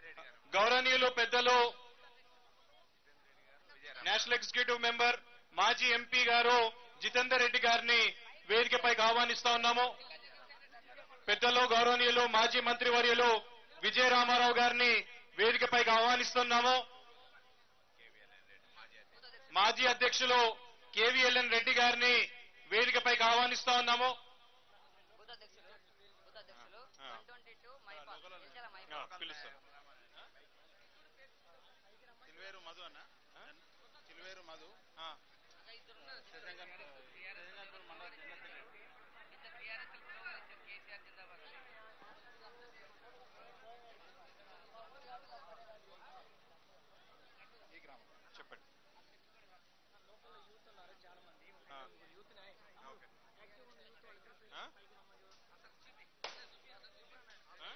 గౌరవనీయులు పెద్దలు national executive member మాజీ ఎంపీ గారు జితేందర్ రెడ్డి గారిని వేదికపైకి ఆహ్వానిస్తా ఉన్నాము పెద్దలు గౌరవనీయులు మాజీ మంత్రివర్యులు విజయ రామారావు గారిని వేదికపైకి ఆహ్వానిస్తున్నాము మాజీ అధ్యక్షులు కేవీఎల్ఎన్ రెడ్డి గారిని వేదికపైకి ఆహ్వానిస్తా ఉన్నాము బూత్ అధ్యక్షులు బూత్ అధ్యక్షులు ఆ. One twenty two Maipal Elchala ఆ, మైపాల్ పిలుస్తాం చిలువేరు మధు అన్న చిలువేరు మధు ఆ, ఈ గ్రామం చెప్పండి ఆ. ఓకే. ఆ? ఆ?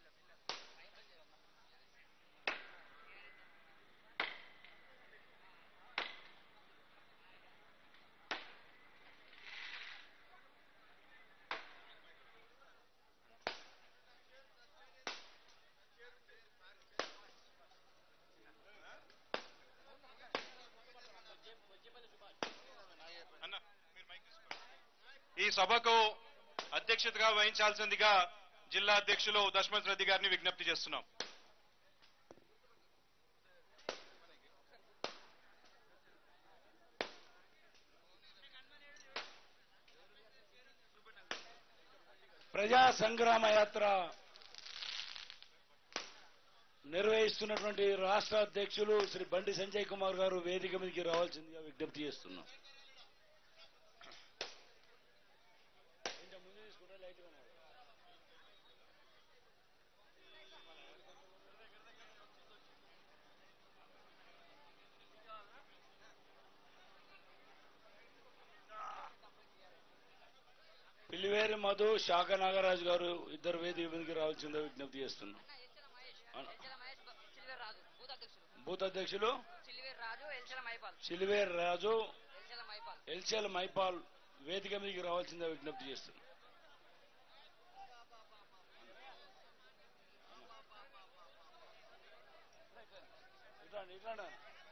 అన్న మీరు మైక్ తీసుకోండి. ఈ సభకు అధ్యక్షతగా వహించాల్సిందిగా జిల్లా అధ్యక్షులు దశమత్ రెడ్డి గారిని విజ్ఞప్తి చేస్తున్నాం ప్రజా సంగ్రామ యాత్ర నిర్వహిస్తున్నటువంటి రాష్ట్ర అధ్యక్షులు శ్రీ బండి సంజయ్ కుమార్ గారు వేదిక మీదకి రావాల్సిందిగా విజ్ఞప్తి చేస్తున్నాం పిల్లివేరి మధు శాఖ నాగరాజు గారు ఇద్దరు వేదిక మీదకి రావాల్సిందిగా విజ్ఞప్తి చేస్తున్నాం ఎల్చల మహేష్ ఎల్చల మహేష్ బ- చిల్వేర్ రాజు బూత్ అధ్యక్షులు బూత్ అధ్యక్షులు చిల్వేర్ రాజు ఎల్చల మైపాల్ సిలివేర్ రాజు ఎల్చల మైపాల్ ఎల్సెల్ మైపాల్ వేదిక మీదకి రావాల్సిందిగా విజ్ఞప్తి చేస్తున్నాం ఇట్లాండి ఇట్లాండి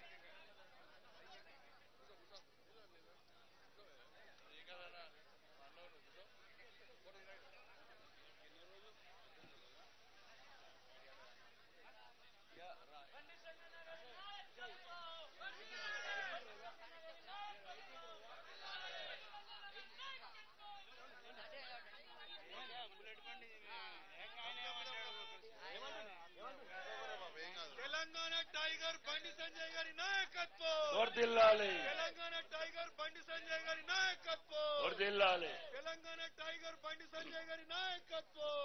ఏం కాదు తెలంగాణ టైగర్ బండి సంజయ్ గారి నాయకత్వం వర్దిల్లాలి తెలంగాణ టైగర్ బండి సంజయ్ గారి నాయకత్వం వర్దిల్లాలి తెలంగాణ టైగర్ బండి సంజయ్ గారి నాయకత్వం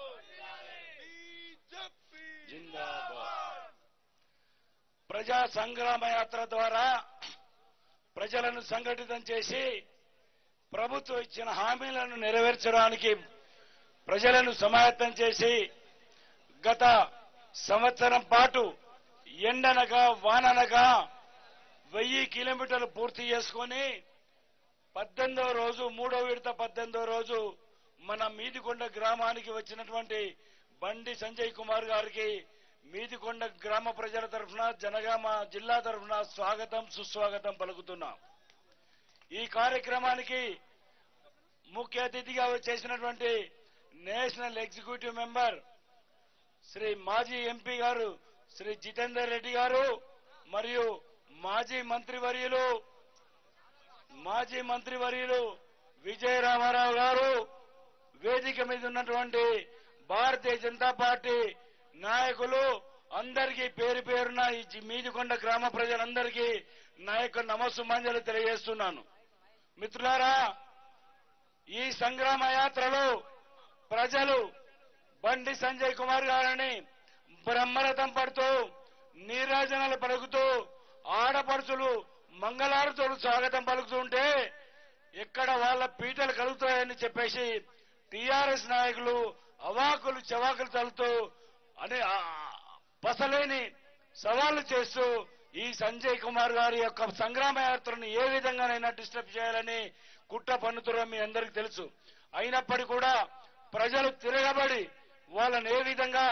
బీజేపీ జిందాబాద్ ప్రజా సంగ్రామ యాత్ర ద్వారా ప్రజలను సంఘటితం చేసి ప్రభుత్వం ఇచ్చిన హామీలను నెరవేర్చడానికి ప్రజలను సమాయత్తం చేసి గత సంవత్సరం పాటు ఎండనగా వాననగా వెయ్యి కిలోమీటర్లు పూర్తి చేసుకొని పద్దెనిమిదవ రోజు మూడో విడత పద్దెనిమిదవ రోజు మన మీదికొండ గ్రామానికి వచ్చినటువంటి బండి సంజయ్ కుమార్ గారికి మీదికొండ గ్రామ ప్రజల తరఫున జనగామ జిల్లా తరఫున స్వాగతం సుస్వాగతం పలుకుతున్నాం ఈ కార్యక్రమానికి ముఖ్య అతిథిగా వచ్చేసినటువంటి నేషనల్ ఎగ్జిక్యూటివ్ మెంబర్ శ్రీ మాజీ ఎంపీ గారు శ్రీ జితేందర్ రెడ్డి గారు మరియు మాజీ మంత్రివర్యులు మాజీ మంత్రివర్యులు విజయ రామారావు గారు వేదిక మీద ఉన్నటువంటి భారతీయ జనతా పార్టీ నాయకులు అందరికీ పేరు పేరున ఈ జి- మీదికొండ గ్రామ ప్రజలందరికీ నా యొక్క నమస్సుమాంజలు తెలియజేస్తున్నాను మిత్రులారా ఈ సంగ్రామ యాత్రలో ప్రజలు బండి సంజయ్ కుమార్ గారిని బ్రహ్మరథం పడుతూ నీరాజనాలు పలుకుతూ ఆడపడుచులు మంగళారతులు స్వాగతం పలుకుతుంటే ఎక్కడ వాళ్ళ పీటలు కలుగుతాయని చెప్పేసి టీఆర్ఎస్ నాయకులు అవాకులు చవాకులు తలుతూ అని ఆ, పసలేని సవాళ్లు చేస్తూ ఈ సంజయ్ కుమార్ గారి యొక్క సంగ్రామ యాత్రను ఏ విధంగానైనా డిస్టర్బ్ చేయాలని కుట్ర పన్నుతురో మీ అందరికీ తెలుసు అయినప్పటికీ కూడా ప్రజలు తిరగబడి వాళ్ళని ఏ విధంగా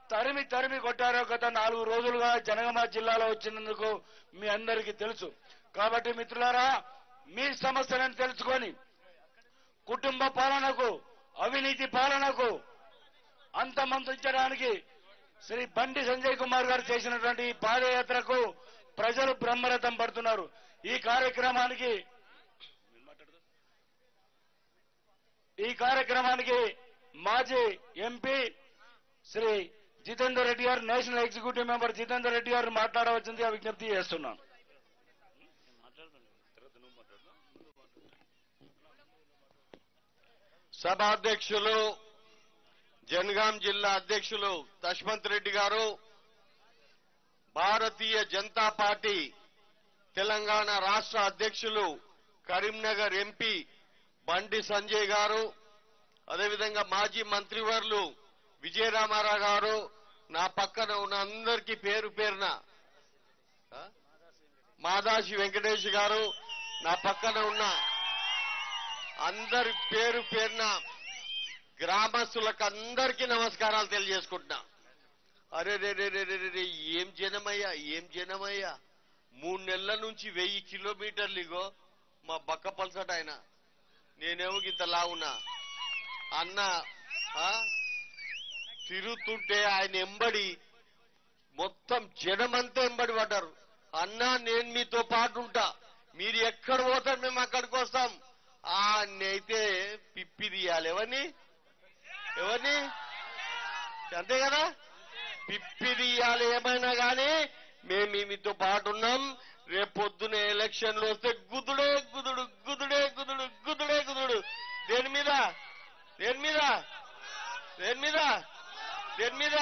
తరిమి తరిమి కొట్టారో గత నాలుగు రోజులుగా జనగామ జిల్లాలో వచ్చినందుకు మీ అందరికీ తెలుసు కాబట్టి మిత్రులారా మీ సమస్యలను తెలుసుకొని కుటుంబ పాలనకు అవినీతి పాలనకు అంతమందించడానికి శ్రీ బండి సంజయ్ కుమార్ గారు చేసినటువంటి ఈ పాదయాత్రకు ప్రజలు బ్రహ్మరథం పడుతున్నారు ఈ కార్యక్రమానికి ఈ కార్యక్రమానికి మాజీ ఎంపీ శ్రీ జితేందర్ రెడ్డి గారు national executive member Jithender Reddy గారు మాట్లాడవచ్చిందిగా విజ్ఞప్తి చేస్తున్నాను సభాధ్యక్షులు జనగాం జిల్లా అధ్యక్షులు తశ్వంత్ రెడ్డి గారు భారతీయ జనతా పార్టీ తెలంగాణ రాష్ట్ర అధ్యక్షులు కరీంనగర్ ఎంపీ బండి సంజయ్ గారు అదేవిధంగా మాజీ మంత్రివర్లు విజయరామారావు గారు నా పక్కన ఉన్న అందరికీ పేరు పేరున ఆ? మాదాసి వెంకటేష్ గారు నా పక్కన ఉన్న అందరి పేరు పేరున గ్రామస్తులకు అందరికీ నమస్కారాలు తెలియజేసుకుంటున్నా అరే రే రే రే రే రే రే, ఏం జనమయ్యా ఏం జనమయ్యా మూడు నెలల నుంచి వెయ్యి కిలోమీటర్లు ఇగో మా బక్క పల్సట ఆయన నేనేమో ఇంత లావున్నా అన్న ఆ? తిరుగుతుంటే ఆయన ఎంబడి మొత్తం జనమంతా ఎంబడి పడ్డారు అన్నా నేను మీతో పాటు ఉంటా మీరు ఎక్కడ పోతారు మేము అక్కడికి వస్తాం ఆ అయితే పిప్పి తీయాలి ఎవరిని ఎవరిని అంతే కదా పిప్పి తీయాలి ఏమైనా కానీ మేము మీ- మీతో పాటు ఉన్నాం రేపు పొద్దున ఎలక్షన్లు వస్తే గుదుడే గుదుడు గుదుడే గుదుడు గుదుడే గుదుడు దేని మీద దేని మీద దేని మీద దేని మీద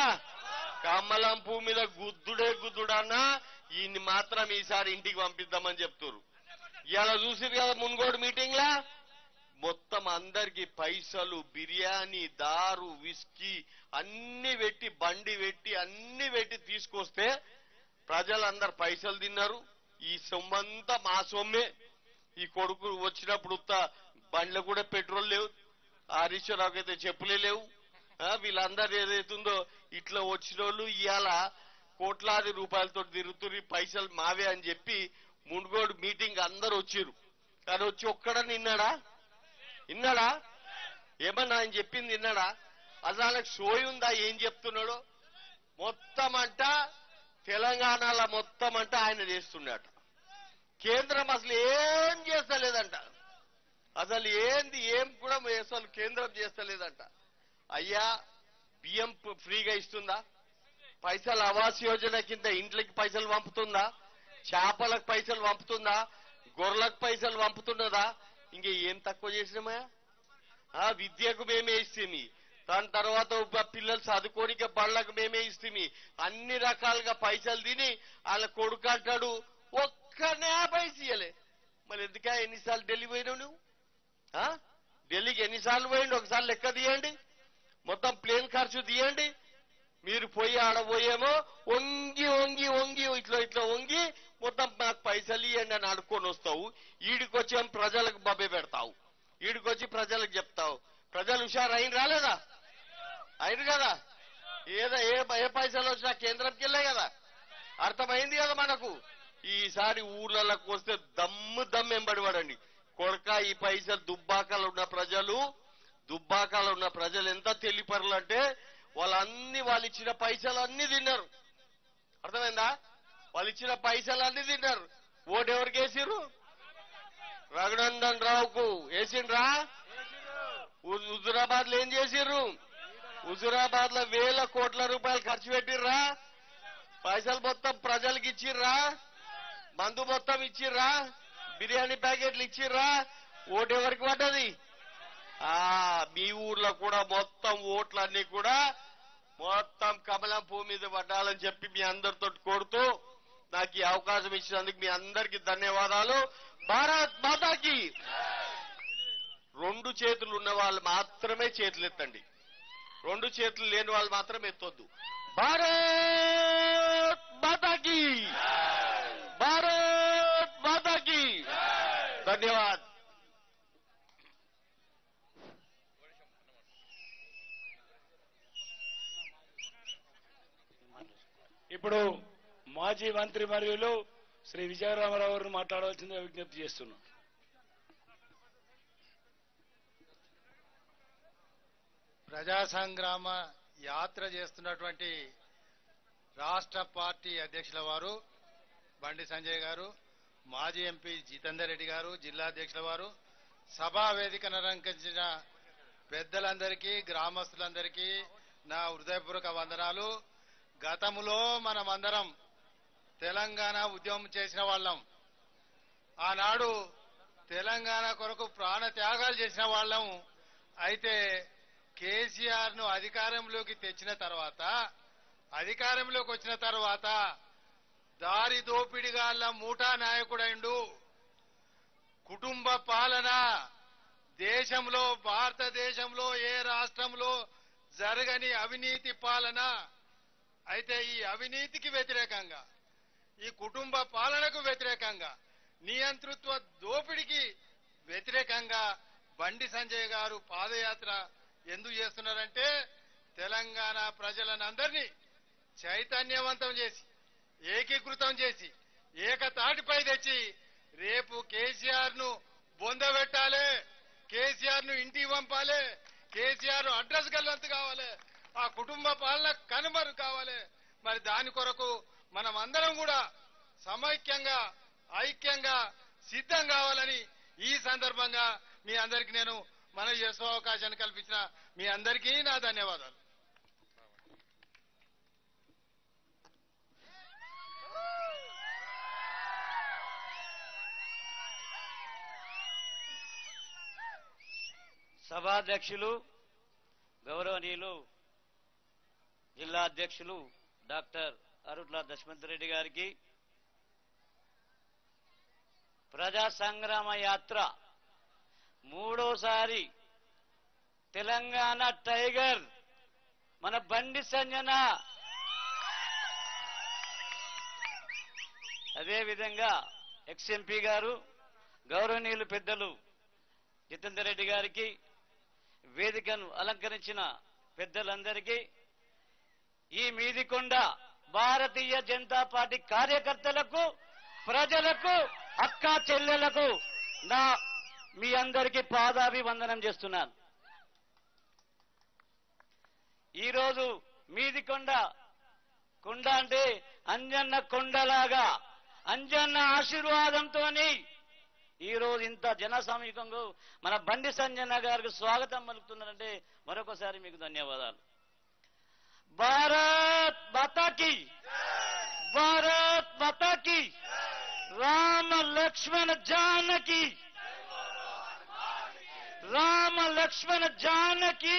కమలం పువ్వు మీద గుద్దుడే గుద్దుడన్నా ఈయన్ని మాత్రం ఈసారి ఇంటికి పంపిద్దామని చెప్తున్నారు ఇలా చూసిరు కదా మున్గోడు మీటింగ్ లా మొత్తం అందరికి పైసలు బిర్యానీ దారు విస్కీ అన్ని పెట్టి బండి పెట్టి అన్ని పెట్టి తీసుకొస్తే ప్రజలందరు పైసలు తిన్నారు ఈ సొమ్మంతా మా సొమ్మే ఈ కొడుకు వచ్చినప్పుడు ఉత్త బండ్లు కూడా పెట్రోల్ లేవు హరీశ్వరరావుకి అయితే చెప్పులే లేవు ఆ, వీళ్ళందరూ ఏదైతుందో ఇట్లా వచ్చిన వాళ్ళు ఇవాళ కోట్లాది రూపాయలతో తిరుగుతున్నారు పైసలు మావే అని చెప్పి మునుగోడు మీటింగ్ అందరు వచ్చిర్రు కానీ వచ్చి ఒక్కడ నిన్నాడా విన్నాడా ఏమన్నా ఆయన చెప్పింది విన్నాడా అసలు ఆయనకు సోయి ఉందా ఏం చెప్తున్నాడు మొత్తం అంట తెలంగాణలో మొత్తం అంట ఆయన చేస్తున్నాడు కేంద్రం అసలు ఏం చేస్తలేదంట అసలు ఏంది ఏం కూడా అసలు కేంద్రం చేస్తలేదంట అయ్యా బియ్యం ప్- ఫ్రీగా ఇస్తుందా పైసలు ఆవాస్ యోజన కింద ఇంట్లకి పైసలు పంపుతుందా చేపలకు పైసలు పంపుతుందా గొర్రెలకు పైసలు పంపుతున్నదా ఇంక ఏం తక్కువ చేసినామా ఆ విద్యకు మేమే ఇస్తుంది దాని తర్వాత ఉప- పిల్లలు చదువుకోనిక బళ్ళకు మేమే ఇస్తుంది అన్ని రకాలుగా పైసలు తిని వాళ్ళ కొడుకు అంటాడు ఒక్కనే పైసలు ఇయ్యలే మరి ఎందుకా ఎన్నిసార్లు ఢిల్లీ పోయినావు నువ్వు ఆ? ఢిల్లీకి ఎన్నిసార్లు పోయిండు ఒకసారి లెక్క తీయండి మొత్తం ప్లేన్ ఖర్చు తీయండి మీరు పోయి ఆడ పోయేమో వంగి వంగి వంగి ఇట్లా ఇట్లా వంగి మొత్తం నాకు పైసలు ఇవ్వండి అని అడుక్కొని వస్తావు ఈడికొచ్చేం ప్రజలకు బబ్బే పెడతావు ఈడికొచ్చి ప్రజలకు చెప్తావు ప్రజలు హుషారు అయిన రాలేదా అయిన కదా ఏదో ఏ ఏ పైసలు వచ్చినా కేంద్రంకి వెళ్ళాయి కదా అర్థమైంది కదా మనకు ఈసారి ఊర్లలోకి వస్తే దమ్ము దమ్ము ఎంబడి పడండి కొడక ఈ పైసలు దుబ్బాకలు ఉన్న ప్రజలు దుబ్బాకలు ఉన్న ప్రజలు ఎంత తెలిపరులు అంటే వాళ్ళన్ని వాళ్ళు ఇచ్చిన పైసలు అన్ని తిన్నారు అర్థమైందా వాళ్ళు ఇచ్చిన పైసలు అన్ని తిన్నారు ఓటు ఎవరికి వేసిర్రు రఘునందన్ రావుకు వేసిండ్రా హు- హుజురాబాద్ లో ఏం చేసిర్రు హుజురాబాద్ లో వేల కోట్ల రూపాయలు ఖర్చు పెట్టిర్రా పైసలు మొత్తం ప్రజలకు ఇచ్చిర్రా మందు మొత్తం ఇచ్చిర్రా బిర్యానీ ప్యాకెట్లు ఇచ్చిర్రా ఓటు ఎవరికి పడ్డది ఆ మీ ఊర్లో కూడా మొత్తం ఓట్లన్నీ కూడా మొత్తం కమలం పువ్వు మీద పడ్డాలని చెప్పి మీ అందరితో కోరుతూ నాకు ఈ అవకాశం ఇచ్చినందుకు మీ అందరికి ధన్యవాదాలు భారత్ మాతాకి రెండు చేతులు ఉన్న వాళ్ళు మాత్రమే చేతులు ఎత్తండి రెండు చేతులు లేని వాళ్ళు మాత్రం ఎత్తొద్దు భారత్ మాతాకి భారత్ మాతాకి ధన్యవాద్ ఇప్పుడు మాజీ మంత్రి వర్యులు శ్రీ విజయరామరావు గారిని మాట్లాడవలసిందిగా విజ్ఞప్తి చేస్తున్నాం ప్రజా సంగ్రామ యాత్ర చేస్తున్నటువంటి రాష్ట్ర పార్టీ అధ్యక్షుల వారు బండి సంజయ్ గారు మాజీ ఎంపీ జితేందర్ రెడ్డి గారు జిల్లా అధ్యక్షుల వారు సభా వేదికను అలంకరించిన పెద్దలందరికీ గ్రామస్తులందరికీ నా హృదయపూర్వక వందనాలు గతములో మనమందరం తెలంగాణ ఉద్యమం చేసిన వాళ్ళం ఆనాడు తెలంగాణ కొరకు ప్రాణ త్యాగాలు చేసిన వాళ్ళం అయితే కేసీఆర్ ను అధికారంలోకి తెచ్చిన తర్వాత అధికారంలోకి వచ్చిన తర్వాత దారి దోపిడిగాళ్ళ మూఠా నాయకుడైండు కుటుంబ పాలన దేశంలో భారతదేశంలో ఏ రాష్ట్రంలో జరగని అవినీతి పాలన అయితే ఈ అవినీతికి వ్యతిరేకంగా ఈ కుటుంబ పాలనకు వ్యతిరేకంగా నియంతృత్వ దోపిడికి వ్యతిరేకంగా బండి సంజయ్ గారు పాదయాత్ర ఎందుకు చేస్తున్నారంటే తెలంగాణ ప్రజలనందరినీ చైతన్యవంతం చేసి ఏకీకృతం చేసి ఏకతాటిపై తెచ్చి రేపు కేసీఆర్ ను బొందబెట్టాలి కేసీఆర్ ను ఇంటికి పంపాలి కేసీఆర్ అడ్రస్ గల్లంతు కావాలి ఆ కుటుంబ పాలన కనుమరు కావాలి మరి దాని కొరకు మనం అందరం కూడా సమైక్యంగా ఐక్యంగా సిద్ధం కావాలని ఈ సందర్భంగా మీ అందరికీ నేను మనవి చేసే అవకాశాన్ని కల్పించిన మీ అందరికీ నా ధన్యవాదాలు సభాధ్యక్షులు గౌరవనీయులు జిల్లా అధ్యక్షులు డాక్టర్ అరుట్ల దశమంత్ రెడ్డి గారికి ప్రజా సంగ్రామ యాత్ర మూడోసారి తెలంగాణ టైగర్ మన బండి సంజన అదేవిధంగా ఎక్స్ఎంపీ గారు గౌరవనీయులు పెద్దలు జితేందర్ రెడ్డి గారికి వేదికను అలంకరించిన పెద్దలందరికీ ఈ మీదికొండ భారతీయ జనతా పార్టీ కార్యకర్తలకు ప్రజలకు అక్క చెల్లెలకు నా మీ అందరికీ పాదాభివందనం చేస్తున్నాను ఈరోజు మీదికొండ కొండ అంటే అంజన్న కొండలాగా అంజన్న ఆశీర్వాదంతోని ఈ రోజు ఇంత జన సమీపంగా మన బండి సంజన్న గారికి స్వాగతం పలుకుతున్నారంటే మరొకసారి మీకు ధన్యవాదాలు భారత్ మాతాకి భారత్ మాతాకి రామ లక్ష్మణ జానకి రామ లక్ష్మణ జానకి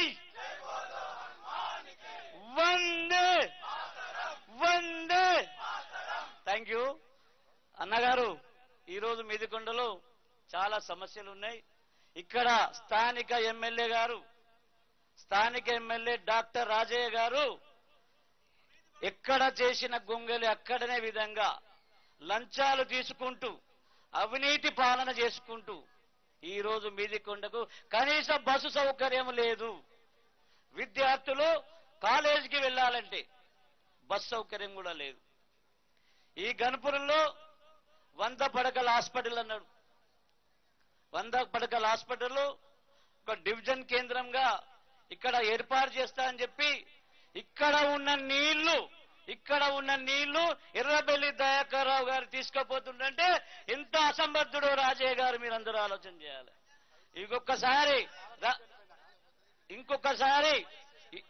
వందే వందే థ్యాంక్ యూ అన్నగారు ఈరోజు మీదికొండలో చాలా సమస్యలు ఉన్నాయి ఇక్కడ స్థానిక ఎమ్మెల్యే గారు స్థానిక ఎమ్మెల్యే డాక్టర్ రాజయ్య గారు ఎక్కడ చేసిన గొంగలి అక్కడనే విధంగా లంచాలు తీసుకుంటూ అవినీతి పాలన చేసుకుంటూ ఈ రోజు మీదికొండకు కనీస బస్సు సౌకర్యం లేదు విద్యార్థులు కాలేజీకి వెళ్ళాలంటే బస్ సౌకర్యం కూడా లేదు ఈ గణపురంలో వంద పడకల హాస్పిటల్ అన్నాడు వంద పడకల హాస్పిటల్ ఒక డివిజన్ కేంద్రంగా ఇక్కడ ఏర్పాటు చేస్తా అని చెప్పి ఇక్కడ ఉన్న నీళ్లు ఇక్కడ ఉన్న నీళ్లు ఎర్రబెల్లి దయాకర్ రావు గారు తీసుకుపోతుండంటే ఎంత అసంబద్ధుడో రాజయ్య గారు మీరందరూ ఆలోచన చేయాలి ఇంకొకసారి రా- ఇంకొకసారి ఇ-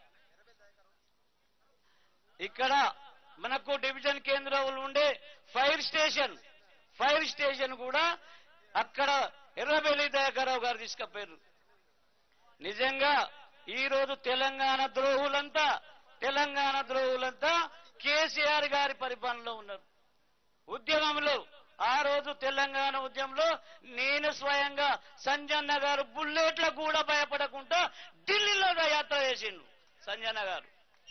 ఇక్కడ మనకు డివిజన్ కేంద్రంలో ఉండే ఫైర్ స్టేషన్ ఫైర్ స్టేషన్ కూడా అక్కడ ఎర్రబెల్లి దయాకరావు గారు తీసుకుపోయారు నిజంగా ఈ రోజు తెలంగాణ ద్రోహులంతా తెలంగాణ ద్రోహులంతా కేసీఆర్ గారి పరిపాలనలో ఉన్నారు ఉద్యమంలో ఆ రోజు తెలంగాణ ఉద్యమంలో నేను స్వయంగా సంజన్న గారు బుల్లెట్లకు కూడా భయపడకుండా ఢిల్లీలో యాత్ర చేసిండు సంజన్న గారు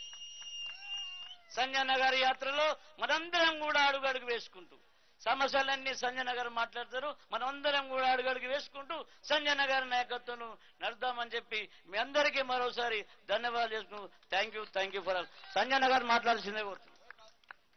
సంజన్న గారి యాత్రలో మనందరం కూడా అడుగడుగు వేసుకుంటూ సమస్యలన్నీ సంజన గారు మాట్లాడతారు మనమందరం కూడా అడుగడుగు వేసుకుంటూ సంజన గారి నాయకత్వం నడుద్దామని చెప్పి మీ అందరికీ మరోసారి ధన్యవాదాలు చేసుకుంటూ thank you thank you for all Sanjana గారు మాట్లాడాల్సిందే కోరుతున్నాను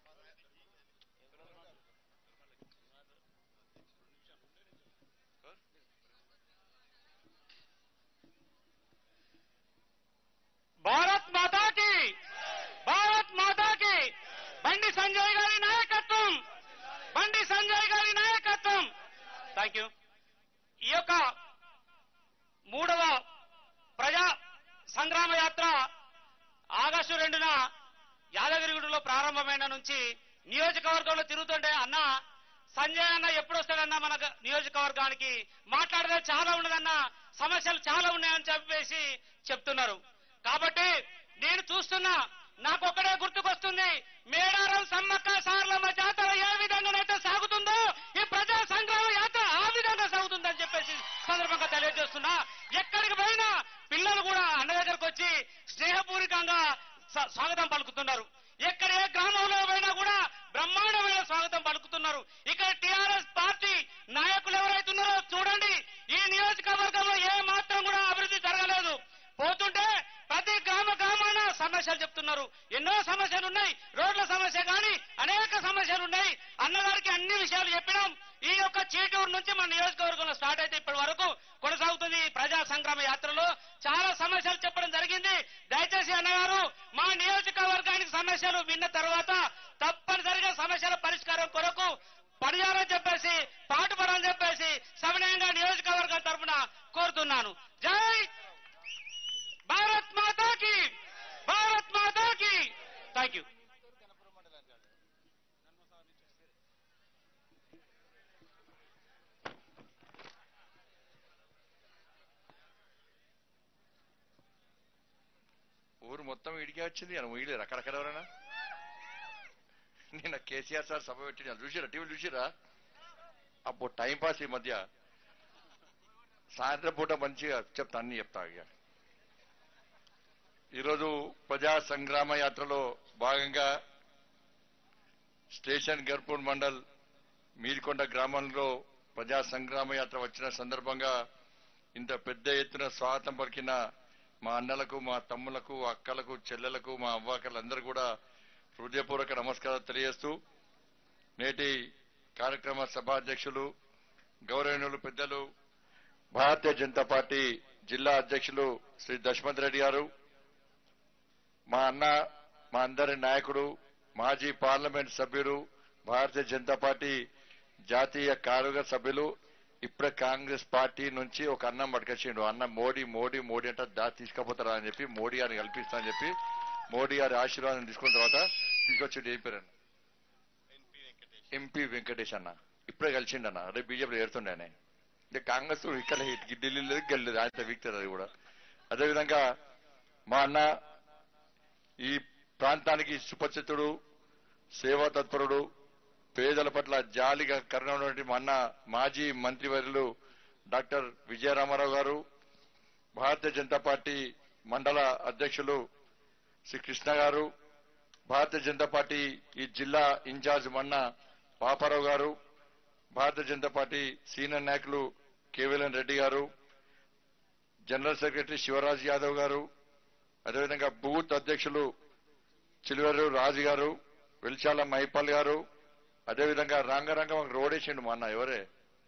భారత్ మాతాకి భారత్ మాతాకి బండి సంజయ్ గారి నాయకత్వం బండి సంజయ్ గారి నాయకత్వం థ్యాంక్ యూ ఈ యొక్క మూడవ ప్రజా సంగ్రామ యాత్ర ఆగస్టు రెండున యాదగిరిగుడిలో ప్రారంభమైన నుంచి నియోజకవర్గంలో తిరుగుతుంటే అన్న సంజయ్ అన్న ఎప్పుడు వస్తాడన్నా మన గ- నియోజకవర్గానికి మాట్లాడదే చాలా ఉన్నదన్న సమస్యలు చాలా ఉన్నాయని చెప్పేసి చెప్తున్నారు కాబట్టి నేను చూస్తున్నా నాకు ఒక్కడే గుర్తుకొస్తుంది మేడారం సమ్మక్క సార్లమ్మ జాతర ఏ విధంగానైతే సాగుతుందో ఈ ప్రజా సంగ్రామ యాత్ర ఆ విధంగా సాగుతుందని చెప్పేసి సందర్భంగా తెలియజేస్తున్నా ఎక్కడికి పోయినా పిల్లలు కూడా అన్న దగ్గరకు వచ్చి స్నేహపూర్వకంగా స- స్వాగతం పలుకుతున్నారు ఎక్కడ ఏ గ్రామంలో పోయినా కూడా బ్రహ్మాండమైన స్వాగతం పలుకుతున్నారు ఇక్కడ టిఆర్ఎస్ పార్టీ నాయకులు ఎవరైతున్నారో చూడండి ఈ నియోజకవర్గంలో ఏ మాత్రం కూడా అభివృద్ధి జరగలేదు పోతుంటే ప్రతి గ్రామ గ్రామాన సమస్యలు చెప్తున్నారు ఎన్నో సమస్యలు ఉన్నాయి రోడ్ల సమస్య కానీ అనేక సమస్యలు ఉన్నాయి అన్నగారికి అన్ని విషయాలు చెప్పినాం ఈ యొక్క చీటూరు నుంచి మన నియోజకవర్గంలో స్టార్ట్ అయితే ఇప్పటి వరకు కొనసాగుతుంది ఈ ప్రజా సంగ్రామ యాత్రలో చాలా సమస్యలు చెప్పడం జరిగింది దయచేసి అన్నగారు మా నియోజకవర్గానికి సమస్యలు విన్న తర్వాత తప్పనిసరిగా సమస్యల పరిష్కారం కొరకు పనిచేయాలని చెప్పేసి పాటుపడాలని చెప్పేసి సమన్వయంగా నియోజకవర్గం తరఫున కోరుతున్నాను జై భారత్ మాతాకి భారత్ మాతాకి థ్యాంక్ యూ ఊరు మొత్తం ఇడికే వచ్చింది అని వీళ్ళు రకరకాల ఎవరైనా నిన్న కేసీఆర్ సార్ సభ పెట్టి చూసిరా టీవీ చూసిరా అప్పుడు టైం పాస్ ఈ మధ్య సాయంత్రం పూట మంచిగా చెప్తా అన్ని చెప్తా ఇక ఈరోజు ప్రజా సంగ్రామ యాత్రలో భాగంగా స్టేషన్ గర్పూర్ మండల్ మీరికొండ గ్రామంలో ప్రజా సంగ్రామ యాత్ర వచ్చిన సందర్భంగా ఇంత పెద్ద ఎత్తున స్వాగతం పలికిన మా అన్నలకు మా తమ్ములకు అక్కలకు చెల్లెలకు మా అవ్వాకలందరూ కూడా హృదయపూర్వక నమస్కారాలు తెలియజేస్తూ నేటి కార్యక్రమ సభాధ్యక్షులు గౌరవనీయులు పెద్దలు భారతీయ జనతా పార్టీ జిల్లా అధ్యక్షులు శ్రీ దశమత్ రెడ్డి గారు మా అన్న మా అందరి నాయకుడు మాజీ పార్లమెంట్ సభ్యులు భారతీయ జనతా పార్టీ జాతీయ కార్యవర్గ సభ్యులు ఇప్పుడే కాంగ్రెస్ పార్టీ నుంచి ఒక అన్నం పట్టుకొచ్చిండు అన్న మోడీ మోడీ మోడీ అంటే దా తీసుకపోతారా అని చెప్పి మోడీ గారిని కల్పిస్తా అని చెప్పి మోడీ గారి ఆశీర్వాదం తీసుకున్న తర్వాత తీసుకొచ్చి ఏం పేరు ఎంపీ వెంకటేష్ అన్న ఇప్పుడే కలిసిండు అన్న రేపు బీజేపీ ఏరుతుండే ఆయన ఇక కాంగ్రెస్ ఇక్కడ ఢిల్లీ లేదు గెలేదు ఆయన వీక్తారు అది కూడా అదేవిధంగా మా అన్న ఈ ప్రాంతానికి సుపరిచితుడు సేవా తత్పరుడు పేదల పట్ల జాలిగా కరుణ ఉన్నటువంటి మా అన్న మాజీ మంత్రివర్యులు డాక్టర్ విజయరామారావు గారు భారతీయ జనతా పార్టీ మండల అధ్యక్షులు శ్రీ కృష్ణ గారు భారతీయ జనతా పార్టీ ఈ జిల్లా ఇన్ఛార్జ్ మన్న పాపారావు గారు భారతీయ జనతా పార్టీ సీనియర్ నాయకులు కేవీఎన్ రెడ్డి గారు జనరల్ సెక్రటరీ శివరాజ్ యాదవ్ గారు అదేవిధంగా బూత్ అధ్యక్షులు చిలువరు రాజు గారు వెల్చాల మైపాల్ గారు అదేవిధంగా రంగరంగం రోడ్ వేసిండు మా అన్న ఎవరే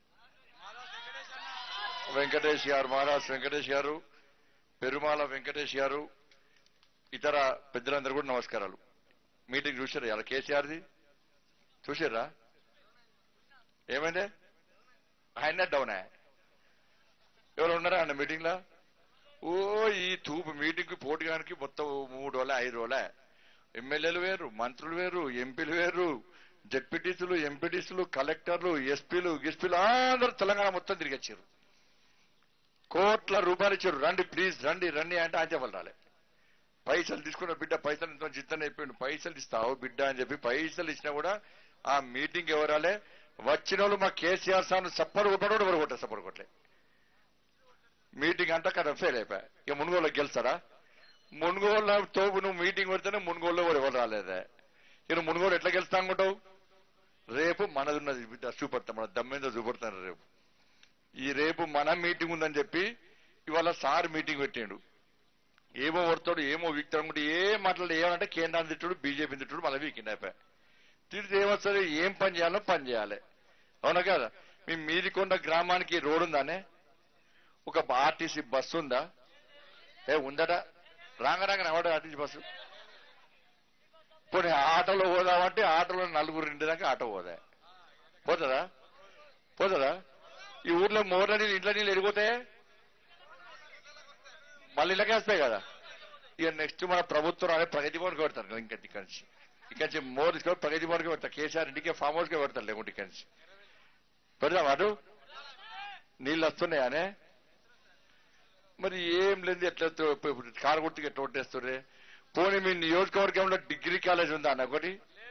వెంకటేష్ గారు మహారాజ్ వెంకటేష్ గారు పెరుమాల వెంకటేష్ గారు ఇతర పెద్దలందరూ కూడా నమస్కారాలు మీటింగ్ చూసారా ఇలా కేసీఆర్ది చూసారా ఏమైంది ఆయన డౌనా ఎవరు ఉన్నారా అన్న మీటింగ్ లో ఓ ఈ తూపు మీటింగ్ కి పోటీగానికి మొత్తం మూడు రోజులే ఐదు రోజులే ఎమ్మెల్యేలు వేరు మంత్రులు వేరు ఎంపీలు వేరు జడ్పీటీసులు ఎంపీటీసులు కలెక్టర్లు ఎస్పీలు గిస్పీలు అందరూ తెలంగాణ మొత్తం తిరిగి వచ్చారు కోట్ల రూపాయలు ఇచ్చారు రండి ప్లీజ్ రండి రండి అంటే ఆయన చెప్పాలి రాలే పైసలు తీసుకున్న బిడ్డ పైసలు ఇంత చిత్తని అయిపోయింది పైసలు ఇస్తావు బిడ్డ అని చెప్పి పైసలు ఇచ్చినా కూడా ఆ మీటింగ్ ఎవరాలే వచ్చిన వాళ్ళు మా కేసీఆర్ సార్ సప్పరు కొట్టాడు ఎవరు కొట్టారు సప్పరు కొట్టలే మీటింగ్ అంతా కదా ఫెయిల్ అయిపోయా ఇక మునుగోలు గెలుస్తారా మునుగోళ్ళ తోపు నువ్వు మీటింగ్ పెడితేనే మునుగోళ్ళు కూడా ఎవరు రాలేదే ఇక మునుగోలు ఎట్లా గెలుస్తా అనుకుంటావు రేపు మనది ఉన్నది బిడ్డ చూపడతాం మన దమ్మేందో చూపడతాను రేపు ఈ రేపు మన మీటింగ్ ఉందని చెప్పి ఇవాళ సార్ మీటింగ్ పెట్టిండు ఏమో కొడతాడు ఏమో వీక్తాడు అనుకుంటే ఏం మాట్లాడు ఏమంటే కేంద్రాన్ని తిట్టుడు బీజేపీ తిట్టుడు మళ్ళీ వీకిండ్ అయిపోయా తిరిగితే ఏమొస్తుంది ఏం పని చేయాలో పని చేయాలి అవునా కదా మీ మీదికొండ గ్రామానికి రోడ్ ఉందానే ఒక ఆర్టీసీ బస్సు ఉందా ఏ ఉందట రాంగ రాంగ ఎవడ అటు నుంచి బస్సు పోనీ ఆటోలో పోదామంటే ఆటోలో నలుగురు ఇంటి దాకా ఆటో పోదా పోతుందా పోతుందా ఈ ఊర్లో మోర్ల నీళ్ళు ఇంట్లో నీళ్ళు ఎడిపోతాయి మళ్ళీ ఇళ్ళకే వస్తాయి కదా ఇక నెక్స్ట్ మన ప్రభుత్వం అనే ప్రగతి భవన్కి పెడతారు కదా ఇంకా ఇక్కడి నుంచి ఇక్కడి నుంచి మోర్ తీసుకొని ప్రగతి భవన్కి పెడతారు కేసీఆర్ ఇంటికి ఫామ్ హౌస్కి పెడతారు లేకుంటే ఇక్కడి నుంచి పెడదాం అటు నీళ్ళు వస్తున్నాయానే మరి ఏం లేదు ఎట్లా తో- ఇప్పుడు కారు గుర్తుకి ఎట్లా ఓటేస్తుండే పోనీ మీ నియోజకవర్గంలో డిగ్రీ కాలేజ్ ఉందా అన్న ఒకటి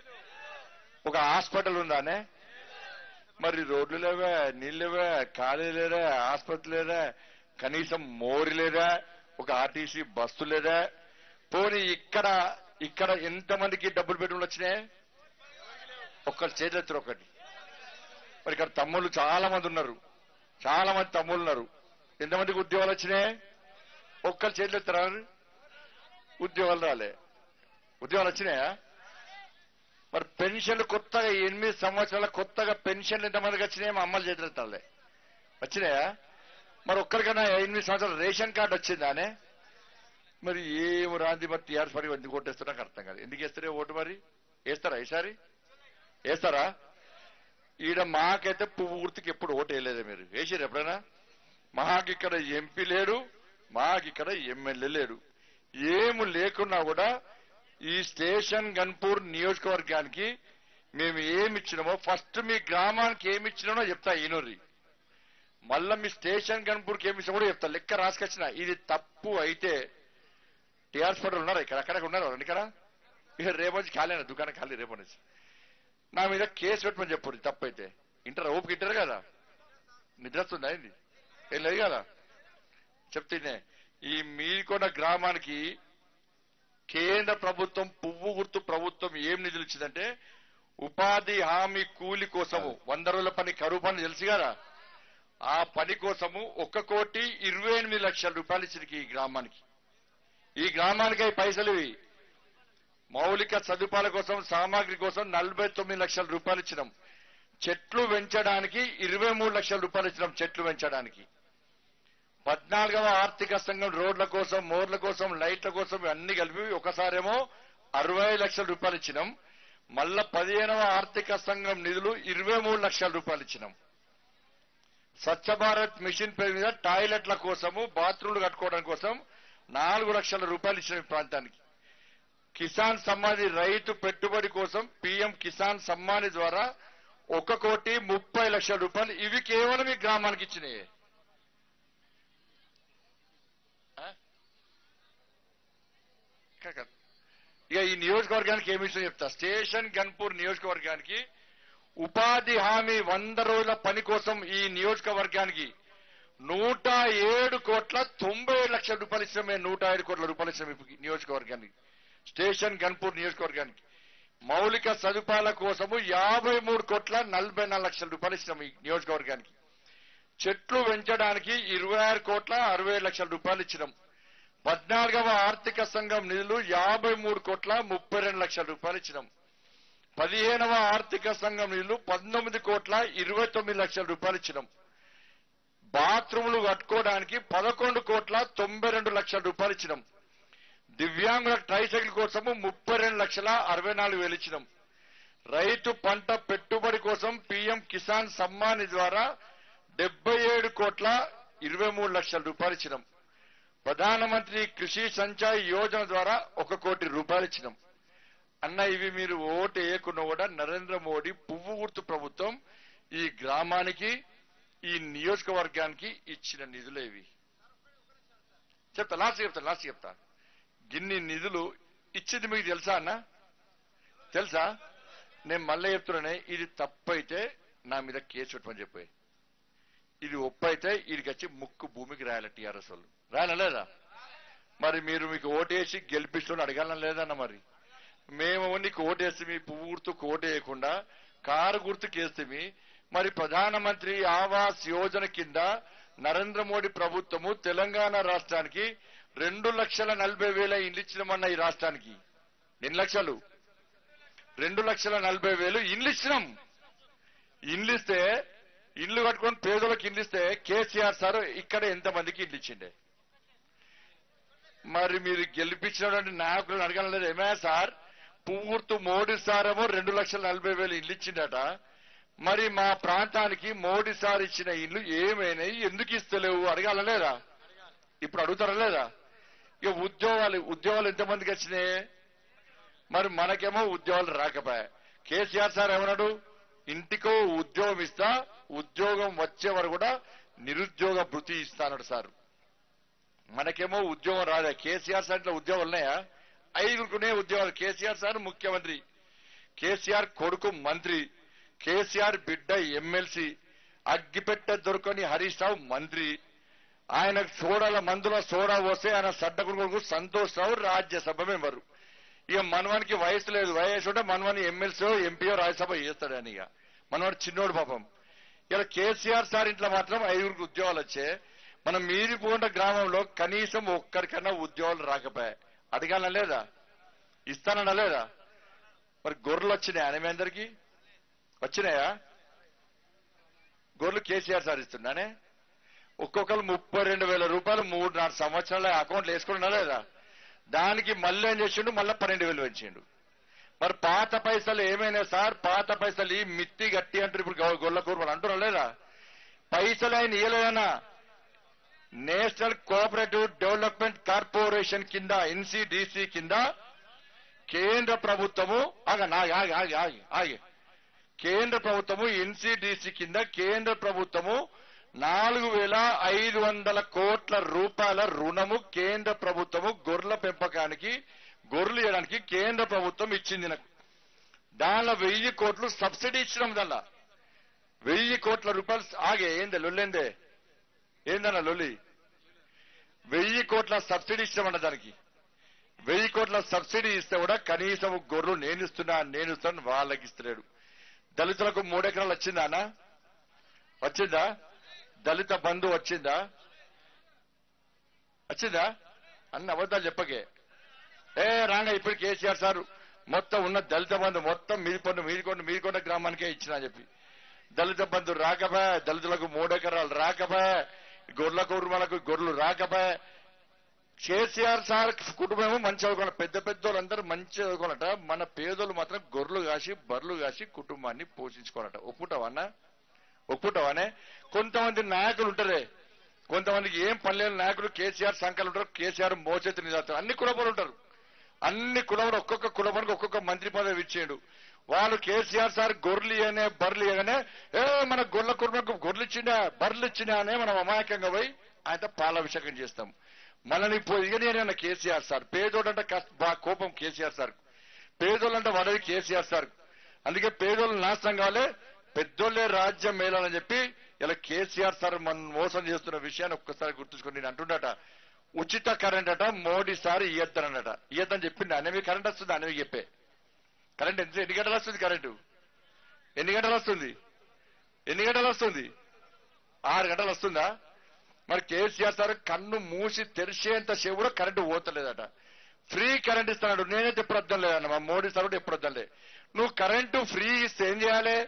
ఒక హాస్పిటల్ ఉందానే మరి రోడ్లు లేవా నీళ్ళు లేవా కాలేజ్ లేదా ఆసుపత్రి లేదా కనీసం మోరి లేదా ఒక ఆర్టీసీ బస్సు లేదా పోనీ ఇక్కడ ఇక్కడ ఎంతమందికి డబ్బులు బెడ్రూమ్లు వచ్చినాయి ఒక్కరు చేతులెత్తురు ఒకటి మరి ఇక్కడ తమ్ముళ్ళు చాలా మంది ఉన్నారు చాలా మంది తమ్ముళ్ళు ఉన్నారు ఎంతమందికి ఉద్యోగాలు వచ్చినాయి ఒక్కరు చేతులు ఎత్తారా ఉద్యోగాలు రాలే ఉద్యోగాలు వచ్చినాయా మరి పెన్షన్లు కొత్తగా ఎనిమిది సంవత్సరాల కొత్తగా పెన్షన్లు ఎంతమందికి వచ్చినాయి మా అమ్మలు చేతులు ఎత్తాలే వచ్చినాయా మరి ఒక్కరికైనా ఎనిమిది సంవత్సరాల రేషన్ కార్డు వచ్చిందానే మరి ఏం రాంది మరి టీఆర్ఎస్ పార్టీ ఎందుకు కొట్టేస్తున్నా నాకు అర్థం కాదు ఎందుకు వేస్తారే ఓటు మరి వేస్తారా ఈసారి వేస్తారా ఈడ మాకైతే పువ్వు గుర్తుకి ఎప్పుడు ఓటు వేయలేదే మీరు వేసారు ఎప్పుడైనా మాకు ఇక్కడ ఎంపీ లేడు మాకు ఇక్కడ ఎమ్మెల్యే లేడు ఏమి లేకున్నా కూడా ఈ స్టేషన్ గన్పూర్ నియోజకవర్గానికి మేము ఏమి ఇచ్చినామో ఫస్ట్ మీ గ్రామానికి ఏమి ఇచ్చినామో చెప్తా ఈనూరి మళ్ళా మీ స్టేషన్ గన్పూర్కి ఏమి ఇచ్చినా కూడా చెప్తా లెక్క రాసుకొచ్చిన ఇది తప్పు అయితే టీఆర్ఎస్ పడ్డలు ఉన్నారు ఇక్కడ అక్కడ ఉన్నారు ఎవరండి ఇక్కడ ఇక రేపు నుంచి ఖాళీ దుకాణం ఖాళీ రేపు నుంచి నా మీద కేసు పెట్టమని చెప్పు తప్పైతే ఇంటర్ ఓపిక ఇంటారు కదా నిద్ర వస్తుందా ఏంది ఏం లేదు కదా చెప్తేనే ఈ మీకొన్న గ్రామానికి కేంద్ర ప్రభుత్వం పువ్వు గుర్తు ప్రభుత్వం ఏం నిధులు ఇచ్చిందంటే ఉపాధి హామీ కూలి కోసము వంద రోజుల పని కరువు పని తెలుసు కదా ఆ పని కోసము ఒక్క కోటి ఇరవై ఎనిమిది లక్షల రూపాయలు ఇచ్చింది ఈ గ్రామానికి ఈ గ్రామానికి అవి పైసలు ఇవి మౌలిక సదుపాయాల కోసం సామాగ్రి కోసం నలభై తొమ్మిది లక్షల రూపాయలు ఇచ్చినాం చెట్లు పెంచడానికి ఇరవై మూడు లక్షల రూపాయలు ఇచ్చినాం చెట్లు పెంచడానికి పద్నాలుగవ ఆర్థిక సంఘం రోడ్ల కోసం మోర్ల కోసం లైట్ల కోసం అన్ని కలిపి ఒకసారేమో అరవై లక్షల రూపాయలు ఇచ్చినాం మళ్ళా పదిహేనవ ఆర్థిక సంఘం నిధులు ఇరవై మూడు లక్షల రూపాయలు ఇచ్చినాం స్వచ్ఛ భారత్ మిషన్ పేరు మీద టాయిలెట్ల కోసము బాత్రూమ్లు కట్టుకోవడం కోసం నాలుగు లక్షల రూపాయలు ఇచ్చిన ఈ ప్రాంతానికి కిసాన్ సమ్మాని రైతు పెట్టుబడి కోసం పీఎం కిసాన్ సమ్మాని ద్వారా ఒక కోటి ముప్పై లక్షల రూపాయలు ఇవి కేవలం ఈ గ్రామానికి ఇచ్చినాయి ఆ? ఇక్కడ కాదు. ఇక ఈ నియోజకవర్గానికి ఏమి ఇష్టం చెప్తా స్టేషన్ గన్పూర్ నియోజకవర్గానికి ఉపాధి హామీ వంద రోజుల పని కోసం ఈ నియోజకవర్గానికి నూట ఏడు కోట్ల తొంభై ఏడు లక్షల రూపాయలు ఇచ్చాం మేము నూట ఏడు కోట్ల రూపాయలు ఇచ్చాం ఈ నియోజకవర్గానికి స్టేషన్ గన్పూర్ నియోజకవర్గానికి మౌలిక సదుపాయాల కోసము యాభై మూడు కోట్ల నలభై నాలుగు లక్షల రూపాయలు ఇచ్చినాం ఈ నియోజకవర్గానికి చెట్లు పెంచడానికి ఇరవై ఆరు కోట్ల అరవై లక్షల రూపాయలు ఇచ్చినాం పద్నాలుగవ ఆర్థిక సంఘం నిధులు యాభై మూడు కోట్ల ముప్పై రెండు లక్షల రూపాయలు ఇచ్చినాం పదిహేనవ ఆర్థిక సంఘం నిధులు పంతొమ్మిది కోట్ల ఇరవై తొమ్మిది లక్షల రూపాయలు ఇచ్చినాం బాత్రూములు కట్టుకోవడానికి పదకొండు కోట్ల తొంభై రెండు లక్షల రూపాయలు ఇచ్చినాం దివ్యాంగుల ట్రైసైకిల్ కోసము ముప్పై రెండు లక్షల అరవై నాలుగు వేలు ఇచ్చినాం రైతు పంట పెట్టుబడి కోసం పీఎం కిసాన్ సమ్మాన్ ద్వారా డెబ్బై ఏడు కోట్ల ఇరవై మూడు లక్షల రూపాయలు ఇచ్చినాం ప్రధానమంత్రి కృషి సంచాయ్ యోజన ద్వారా ఒక కోటి రూపాయలు ఇచ్చినాం అన్న ఇవి మీరు ఓటు వేయకుండా కూడా నరేంద్ర మోడీ పువ్వు గుర్తు ప్రభుత్వం ఈ గ్రామానికి ఈ నియోజకవర్గానికి ఇచ్చిన నిధులు ఇవి చెప్తా లాస్ట్ చెప్తా లాస్ట్ చెప్తా గిన్ని నిధులు ఇచ్చింది మీకు తెలుసా అన్న తెలుసా నేను మళ్ళీ చెప్తున్నానే ఇది తప్పైతే నా మీద కేసు పెట్టమని చెప్పాయి ఇది ఒప్పైతే వీడికి వచ్చి ముక్కు భూమికి రాయాలి టీఆర్ఎస్ వాళ్ళు రాయాలా లేదా మరి మీరు మీకు ఓటేసి గెలిపిస్తున్న అడగాలని లేదన్న మరి మేము నీకు ఓటేస్తే మీ పువ్వు గుర్తుకు ఓటు వేయకుండా కారు గుర్తుకేస్తే మరి ప్రధానమంత్రి ఆవాస్ యోజన కింద నరేంద్ర మోడీ ప్రభుత్వము తెలంగాణ రాష్ట్రానికి రెండు లక్షల నలభై వేల ఇండ్లు ఇచ్చినామన్న ఈ రాష్ట్రానికి ఎన్ని లక్షలు రెండు లక్షల నలభై వేలు ఇండ్లు ఇచ్చినాం ఇండ్లు ఇస్తే ఇండ్లు కట్టుకొని పేదలకు ఇండ్లు ఇస్తే కేసీఆర్ సార్ ఇక్కడ ఎంతమందికి ఇండ్లు ఇచ్చిండే మరి మీరు గెలిపించినటువంటి నాయకులను అడగలేదు ఏమే సార్ పూర్తి మోడీ సార్ ఏమో రెండు లక్షల నలభై వేలు ఇల్లు ఇచ్చిండట మరి మా ప్రాంతానికి మోడీ సార్ ఇచ్చిన ఇల్లు ఏమైనాయి ఎందుకు ఇస్తలేవు అడగాల లేదా ఇప్పుడు అడుగుతారా లేదా ఇక ఉద్యోగాలు ఉద్యోగాలు ఎంతమందికి వచ్చినాయి మరి మనకేమో ఉద్యోగాలు రాకపోయా కేసీఆర్ సార్ ఏమన్నాడు ఇంటికో ఉద్యోగం ఇస్తా ఉద్యోగం వచ్చే వరకు కూడా నిరుద్యోగ భృతి ఇస్తానడు సార్ మనకేమో ఉద్యోగం రాదా కేసీఆర్ సార్ ఇంట్లో ఉద్యోగాలు ఉన్నాయా ఐదుగురుకునే ఉద్యోగాలు కేసీఆర్ సార్ ముఖ్యమంత్రి కేసీఆర్ కొడుకు మంత్రి కేసీఆర్ బిడ్డ ఎమ్మెల్సీ అగ్గిపెట్ట దొరకని హరీష్ రావు మంత్రి ఆయన సోడాల మందుల సోడా పోస్తే ఆయన సడ్డకుడు కొడుకు సంతోష్ రావు రాజ్యసభ మెంబరు ఇక మనవానికి వయసు లేదు వయసు ఉంటే మనవాని ఎమ్మెల్సీ ఎంపీఓ రాజ్యసభ చేస్తాడు ఆయన ఇక మనవాడు చిన్నోడు పాపం ఇలా కేసీఆర్ సార్ ఇంట్లో మాత్రం ఐదుగురికి ఉద్యోగాలు వచ్చే మనం మీరిపోండ గ్రామంలో కనీసం ఒక్కరికన్నా ఉద్యోగాలు రాకపోయాయి అడగాల లేదా ఇస్తానన్నా లేదా మరి గొర్రెలు వచ్చినాయా ఆయన మీ అందరికి వచ్చినాయా గొర్రెలు కేసీఆర్ సార్ ఇస్తున్నానే ఒక్కొక్కరు ముప్పై రెండు వేల రూపాయలు మూడు నాలుగు సంవత్సరాల అకౌంట్లు వేసుకున్నా లేదా దానికి మళ్ళీ ఏం చేసిండు మళ్ళీ పన్నెండు వేలు పెంచిండు మరి పాత పైసలు ఏమైనా సార్ పాత పైసలు ఈ మిత్తి గట్టి అంటారు ఇప్పుడు గొ- గొల్ల కూరమని అంటున్నా లేదా పైసలు ఆయన ఇయ్యలేదన్నా నేషనల్ కోఆపరేటివ్ డెవలప్మెంట్ కార్పొరేషన్ కింద ఎన్సిడిసి కింద కేంద్ర ప్రభుత్వము ఆగ ఆగి ఆగి ఆగి ఆగి ఆగి కేంద్ర ప్రభుత్వము ఎన్సిడిసి కింద కేంద్ర ప్రభుత్వము నాలుగు వేల ఐదు వందల కోట్ల రూపాయల రుణము కేంద్ర ప్రభుత్వము గొర్రెల పెంపకానికి గొర్రెలు ఇవ్వడానికి కేంద్ర ప్రభుత్వం ఇచ్చింది నాకు దానిలో వెయ్యి కోట్లు సబ్సిడీ ఇచ్చడం దానిలో వెయ్యి కోట్ల రూపాయలు ఆగే ఏందే లొల్లేందే ఏందన్న లొల్లి వెయ్యి కోట్ల సబ్సిడీ ఇస్తామన్న దానికి వెయ్యి కోట్ల సబ్సిడీ ఇస్తే కూడా కనీసం గొర్రెలు నేను ఇస్తున్నా నేను ఇస్తాను వాళ్ళకి ఇస్తలేడు దళితులకు మూడెకరాలు వచ్చిందా అన్న వచ్చిందా దళిత బంధు వచ్చిందా వచ్చిందా అన్న అబద్ధాలు చెప్పకే ఏ రాంగ ఇప్పుడు కేసీఆర్ సార్ మొత్తం ఉన్న దళిత బంధు మొత్తం మీదికొండ మీదికొండ మీదికొండ గ్రామానికే ఇచ్చినా చెప్పి దళిత బంధు రాకపా దళితులకు మూడెకరాలు రాకపా గొర్రెల కుటుంబాలకు గొర్రెలు రాకపా కేసీఆర్ సార్ కుటుంబం మంచి చదువుకోవాలి పెద్ద పెద్ద వాళ్ళందరూ మంచి చదువుకోవాలట మన పేదోళ్ళు మాత్రం గొర్రెలు కాసి బర్రెలు కాసి కుటుంబాన్ని పోషించుకోవాలట ఒప్పుకుంటావన్నా ఒప్పుకుంటావానే కొంతమంది నాయకులు ఉంటారే కొంతమందికి ఏం పనిలేని నాయకులు కేసీఆర్ సంఖ్యలు ఉంటారు కేసీఆర్ మోచేతి నిదాస్తారు అన్ని కులపలు ఉంటారు అన్ని కులపలు ఒక్కొక్క కులపానికి ఒక్కొక్క మంత్రి పదవి ఇచ్చేడు వాళ్ళు కేసీఆర్ సార్ గొర్రెలు అనే బర్రెలు ఇవ్వగానే ఏ మన గొర్రెల కుటుంబకు గొర్రెలు ఇచ్చిండా బర్రెలు ఇచ్చిండా అనే మనం అమాయకంగా పోయి ఆయన పాలాభిషేకం చేస్తాం మనని ఇగనే కేసీఆర్ సార్ పేదోడంటే కష్ట బాగా కోపం కేసీఆర్ సార్ పేదోళ్ళంటే వాడవి కేసీఆర్ సార్ అందుకే పేదోళ్ళు నాశనం కావాలి పెద్దోళ్ళే రాజ్యం మేలాలని చెప్పి ఇలా కేసీఆర్ సార్ మన మోసం చేస్తున్న విషయాన్ని ఒక్కసారి గుర్తుంచుకొని నేను అంటుండట ఉచిత కరెంట్ అట మోడీ సార్ ఇయ్యద్దనట ఇయ్యద్దని చెప్పింది అనేవి కరెంట్ వస్తుంది అనేవి చెప్పే కరెంట్ ఎంత ఎన్ని గంటలు వస్తుంది కరెంటు ఎన్ని గంటలు వస్తుంది ఎన్ని గంటలు వస్తుంది ఆరు గంటలు వస్తుందా మరి కేసీఆర్ సార్ కన్ను మూసి తెరిచేంత సేపు కూడా కరెంటు పోతలేదట ఫ్రీ కరెంట్ ఇస్తున్నాడు నేనైతే ఎప్పుడు వద్దాం లేదన్న మా మోడీ సార్ కూడా ఎప్పుడు వద్దాం లేదు నువ్వు కరెంటు ఫ్రీ ఇస్తే ఏం చేయాలి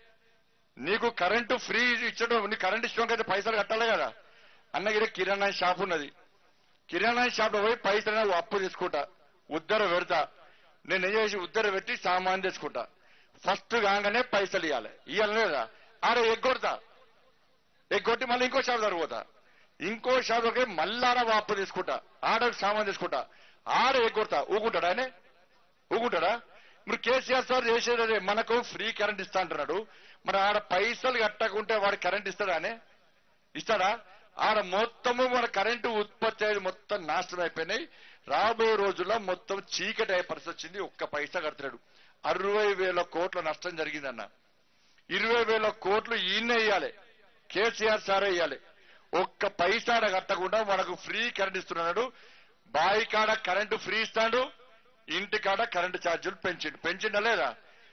నీకు కరెంటు ఫ్రీ ఇచ్చడం నీ కరెంట్ ఇష్టం అయితే పైసలు కట్టాలి కదా అన్నగిరి కిరాణా షాప్ ఉన్నది కిరాణా షాప్ లో పోయి పైసలు అనేది అప్పు తీసుకుంటా ఉద్దర పెడతా నేను ఏం చేసి ఉద్దర పెట్టి సామాన్ తెచ్చుకుంటా ఫస్ట్ కాగానే పైసలు ఇవ్వాలి ఇవ్వాలి లేదా ఆడ ఎగ్గొడతా ఎగ్గొట్టి మళ్ళీ ఇంకో షాప్ దగ్గర పోతా ఇంకో షాప్ దగ్గర మళ్ళీ ఆడ అప్పు తీసుకుంటా ఆడ సామాన్ తీసుకుంటా ఆడ ఎగ్గొడతా ఊకుంటాడా ఆయనే ఊకుంటాడా ఇప్పుడు కేసీఆర్ సార్ చేసేది అదే మనకు ఫ్రీ కరెంట్ ఇస్తా అంటున్నాడు మరి ఆడ పైసలు కట్టకుంటే వాడు కరెంట్ ఇస్తాడా అనే ఇస్తాడా ఆడ మొత్తము మన కరెంటు ఉత్పత్తి అయ్యేది మొత్తం నాశనం అయిపోయినాయి రాబోయే రోజుల్లో మొత్తం చీకటి అయ్యే పరిస్థితి వచ్చింది ఒక్క పైసా కడుతున్నాడు అరవై వేల కోట్ల నష్టం జరిగిందన్న ఇరవై వేల కోట్లు ఈయన వేయాలి కేసీఆర్ సార్ వేయాలి ఒక్క పైసాడ కట్టకుండా మనకు ఫ్రీ కరెంట్ ఇస్తున్నాడు బావి కాడ కరెంటు ఫ్రీ ఇస్తాడు ఇంటి కాడ కరెంటు ఛార్జీలు పెంచిండు పెంచిండా లేదా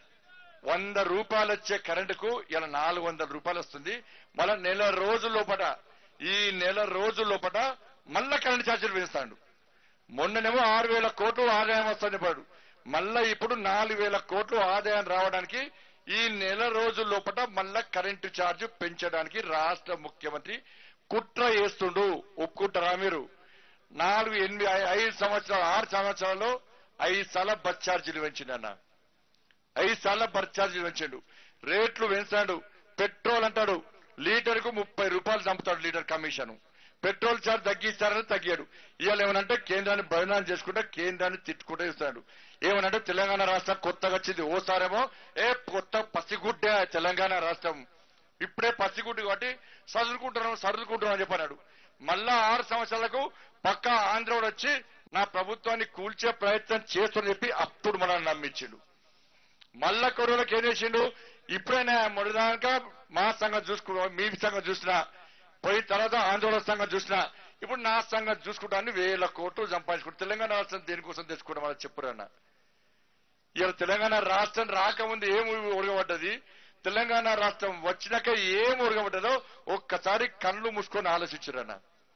వంద రూపాయలు వచ్చే కరెంటుకు ఇలా నాలుగు వందల రూపాయలు వస్తుంది మళ్ళా నెల రోజుల లోపట ఈ నెల రోజుల లోపట మళ్ళా కరెంటు ఛార్జీలు పెంచుతాడు మొన్ననేమో ఆరు వేల కోట్లు ఆదాయం వస్తుంది పాడు మళ్ళా ఇప్పుడు నాలుగు వేల కోట్లు ఆదాయం రావడానికి ఈ నెల రోజుల లోపట మళ్ళా కరెంటు ఛార్జ్ పెంచడానికి రాష్ట్ర ముఖ్యమంత్రి కుట్ర చేస్తుండు ఒప్పుకుంటారా మీరు నాలుగు ఎనిమిది ఐ- ఐదు సంవత్సరాలు ఆరు సంవత్సరాల్లో ఐదు సార్లు బస్ ఛార్జీలు పెంచిండన్న ఐదు సార్లు బస్ ఛార్జీలు పెంచాడు రేట్లు పెంచాడు పెట్రోల్ అంటాడు లీటర్ కు ముప్పై రూపాయలు చంపుతాడు లీటర్ కమిషన్ పెట్రోల్ ఛార్జ్ తగ్గిస్తారని తగ్గాడు ఇవాళ ఏమనంటే కేంద్రాన్ని బదనాలు చేసుకుంటే కేంద్రాన్ని తిట్టుకుంటూ ఇస్తాడు ఏమనంటే తెలంగాణ రాష్ట్రం కొత్తగా వచ్చింది ఓసారేమో ఏ కొత్త పసిగుడ్డే తెలంగాణ రాష్ట్రం ఇప్పుడే పసిగుడ్డు కాబట్టి చదువుకుంటున్నాం సర్దుకుంటున్నాం అని చెప్పన్నాడు మళ్ళా ఆరు సంవత్సరాలకు పక్క ఆంధ్రోడు వచ్చి నా ప్రభుత్వాన్ని కూల్చే ప్రయత్నం చేస్తుందని చెప్పి అప్పుడు మనల్ని నమ్మించిండు మళ్ళా కరోనాకి ఏం చేసిండు ఇప్పుడైనా మొదటిదాక మా సంగతి చూసుకున్నా మీ సంగతి చూసినా పోయి తర్వాత ఆందోళన సంగతి చూసినా ఇప్పుడు నా సంగతి చూసుకుంటాను వేల కోట్లు సంపాదించుకుంటా తెలంగాణ రాష్ట్రం దేనికోసం తెచ్చుకోవడం అని చెప్పురన్న ఇలా తెలంగాణ రాష్ట్రం రాకముందు ఏం ఉడగబడ్డది తెలంగాణ రాష్ట్రం వచ్చినాక ఏం ఉడగబడ్డదో ఒక్కసారి కళ్ళు మూసుకొని ఆలోచించారన్న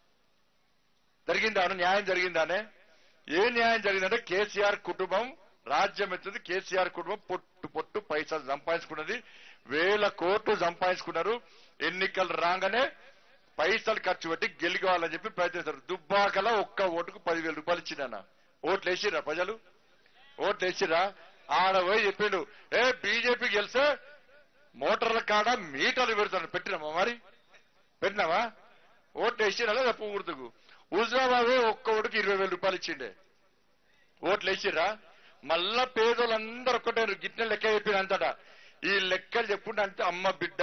జరిగిందా న్యాయం జరిగిందానే ఏ న్యాయం జరిగిందంటే కేసీఆర్ కుటుంబం రాజ్యం ఎత్తుంది కేసీఆర్ కుటుంబం పొట్టు పొట్టు పైసలు సంపాదించుకున్నది వేల కోట్లు సంపాదించుకున్నారు ఎన్నికలు రాగానే పైసలు ఖర్చు పెట్టి గెలుకోవాలని చెప్పి ప్రయత్నిస్తారు దుబ్బాకల ఒక్క ఓటుకు పదివేల రూపాయలు ఇచ్చిండన్న ఓట్లు వేసిరా ప్రజలు ఓట్లు వేసిరా ఆడ పోయి చెప్పిండు ఏ బీజేపీ గెలిస్తే మోటార్ల కాడ మీటర్లు పెడతాను పెట్టినామా మరి పెట్టినావా ఓట్లు వేసిరా లేదా గుర్తుకు హుజరాబాద్ ఒక్క ఓటుకు ఇరవై వేల రూపాయలు ఇచ్చిండే ఓట్లు వేసిర్రా మళ్ళా పేదోళ్ళందరూ ఒక్కటే గిట్ల లెక్క చెప్పిన అంతటా ఈ లెక్కలు చెప్పుకుంటే అంటే అమ్మ బిడ్డ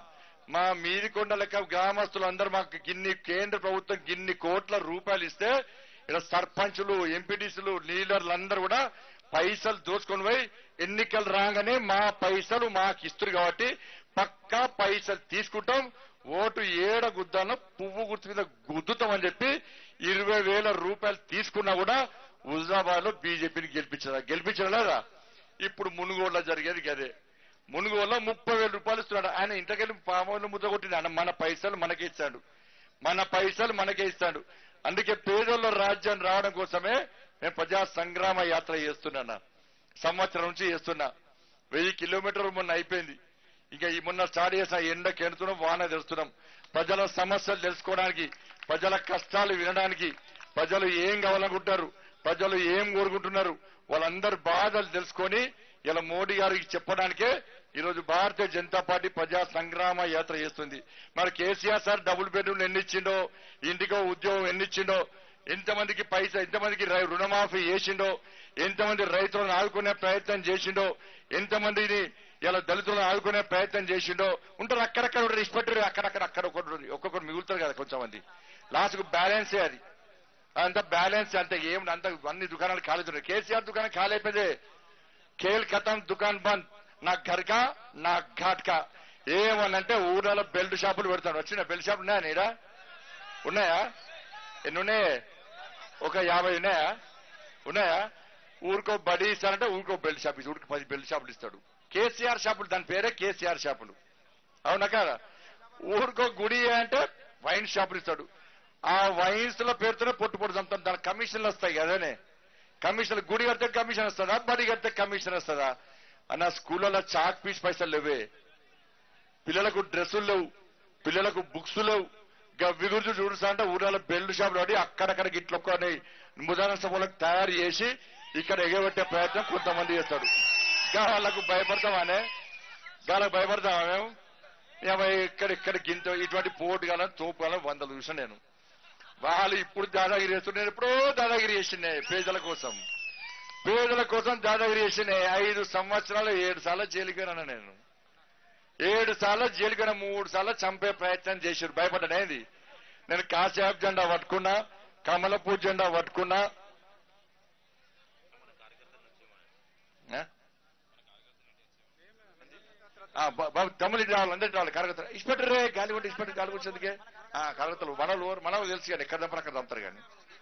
మా మీది కొండ లెక్క గ్రామస్తులు అందరూ మాకు గిన్ని కేంద్ర ప్రభుత్వం గిన్ని కోట్ల రూపాయలు ఇస్తే ఇలా సర్పంచులు ఎంపీటీసీలు లీడర్లు అందరూ కూడా పైసలు దోచుకొని పోయి ఎన్నికలు రాగానే మా పైసలు మాకు ఇస్తారు కాబట్టి పక్కా పైసలు తీసుకుంటాం ఓటు ఏడ గుద్దానో పువ్వు గుర్తు మీద గుద్దుతామని చెప్పి ఇరవై వేల రూపాయలు తీసుకున్నా కూడా హుజరాబాద్ లో బీజేపీని గెలిపించారా గెలిపించడం లేదా ఇప్పుడు మునుగోడులో జరిగేది గదే మునుగోడులో ముప్పై వేల రూపాయలు ఇస్తున్నాడు ఆయన ఇంటకెళ్ళి పామోళ్ళు ముద్ద కొట్టింది ఆయన మన పైసలు మనకే ఇస్తాడు మన పైసలు మనకే ఇస్తాడు అందుకే పేదోళ్ళ రాజ్యం రావడం కోసమే నేను ప్రజా సంగ్రామ యాత్ర చేస్తున్నా సంవత్సరం నుంచి చేస్తున్నా వెయ్యి కిలోమీటర్లు మొన్న అయిపోయింది ఇంకా ఈ మొన్న స్టార్ట్ చేసిన ఎండకి ఎడుతున్నాం వాన తెరుస్తున్నాం ప్రజల సమస్యలు తెలుసుకోవడానికి ప్రజల కష్టాలు వినడానికి ప్రజలు ఏం కావాలనుకుంటారు ప్రజలు ఏం కోరుకుంటున్నారు వాళ్ళందరి బాధలు తెలుసుకొని ఇలా మోడీ గారికి చెప్పడానికే ఈరోజు భారతీయ జనతా పార్టీ ప్రజా సంగ్రామ యాత్ర చేస్తుంది మరి కేసీఆర్ సార్ డబుల్ బెడ్రూమ్ ఎన్ని ఇచ్చిండో ఇంటికో ఉద్యోగం ఎన్ని ఇచ్చిండో ఎంతమందికి పైసా ఎంతమందికి రై- రుణమాఫీ చేసిండో ఎంతమంది రైతులను ఆదుకునే ప్రయత్నం చేసిండో ఎంతమందిని ఇలా దళితులను ఆదుకునే ప్రయత్నం చేసిండో ఉంటారు అక్కడక్కడ ఉంటారు ఇష్టపడ్డారు అక్కడక్కడ అక్కడ ఒకటి ఒక్కొక్కరు మిగులుతారు కదా కొంచెం మంది లాస్ట్ కు బ్యాలెన్సే అది అంత బ్యాలెన్స్ అంత ఏం అంత అన్ని దుకాణాలు ఖాళీ ఉన్నాయి కేసీఆర్ దుకాణం ఖాళీ అయిపోయింది ఖేల్ ఖతం దుకాన్ బంద్ నా ఘర్కా నా ఘాట్కా ఏమనంటే ఊర్లలో బెల్ట్ షాపులు పెడతాను వచ్చిన బెల్ట్ షాపులు ఉన్నాయా నీడా ఉన్నాయా ఎన్ని ఉన్నాయి ఒక యాభై ఉన్నాయా ఉన్నాయా ఊరికో బడి ఇస్తానంటే ఊరికో బెల్ట్ షాప్ ఇస్తాడు ఊరికి పది బెల్ట్ షాపులు ఇస్తాడు కేసీఆర్ షాపులు దాని పేరే కేసీఆర్ షాపులు అవునా కదా ఊరికో గుడి అంటే వైన్ షాపులు ఇస్తాడు ఆ వైన్స్ లో పేరుతోనే పొట్టు పొట్టు చంపుతాం దాని కమిషన్లు వస్తాయి కదనే కమిషన్ గుడి కడితే కమిషన్ వస్తుందా బడి కడితే కమిషన్ వస్తుందా అన్న స్కూళ్ళలో చాక్ పీస్ పైసలు లేవే పిల్లలకు డ్రెస్సులు లేవు పిల్లలకు బుక్స్ లేవు విగురు చూడుస్తా అంటే ఊరాల బెల్ట్ షాపులు పడి అక్కడక్కడ గిట్ల ఒక్కని ముదాన సభలకు తయారు చేసి ఇక్కడ ఎగబెట్టే ప్రయత్నం కొంతమంది చేస్తాడు గా వాళ్ళకు భయపడతామానే గాలకు భయపడతామా మేము ఏమో ఇక్కడ ఇక్కడ గింత ఇటువంటి పోటు గల తోపు గల వందలు చూసాను నేను వాళ్ళు ఇప్పుడు దాదాగిరి చేస్తున్నారు నేను ఎప్పుడో దాదాగిరి చేసినాయి పేదల కోసం పేదల కోసం దాదాగిరి చేసినాయి ఐదు సంవత్సరాలు ఏడు సార్లు జైలుకి పోయినా నేను ఏడు సార్లు జైలుకి పోయినా మూడు సార్లు చంపే ప్రయత్నం చేశారు భయపడ్డానేది నేను కాశాబ్ జెండా పట్టుకున్నా కమలపూర్ జెండా పట్టుకున్నా ఆ? ఆ, బా- బాబు తమ్ముళ్ళు ఇటు రావాలి అందరికి రావాలి కరగతలు ఇష్టపెట్టరే గాలి కొట్టి ఇష్టపెట్టి గాలి కొట్టేందుకే ఆ కరగతలు మనలు మనలు తెలుసు కానీ ఎక్కడ దంపరు అక్కడ దంపుతారు కానీ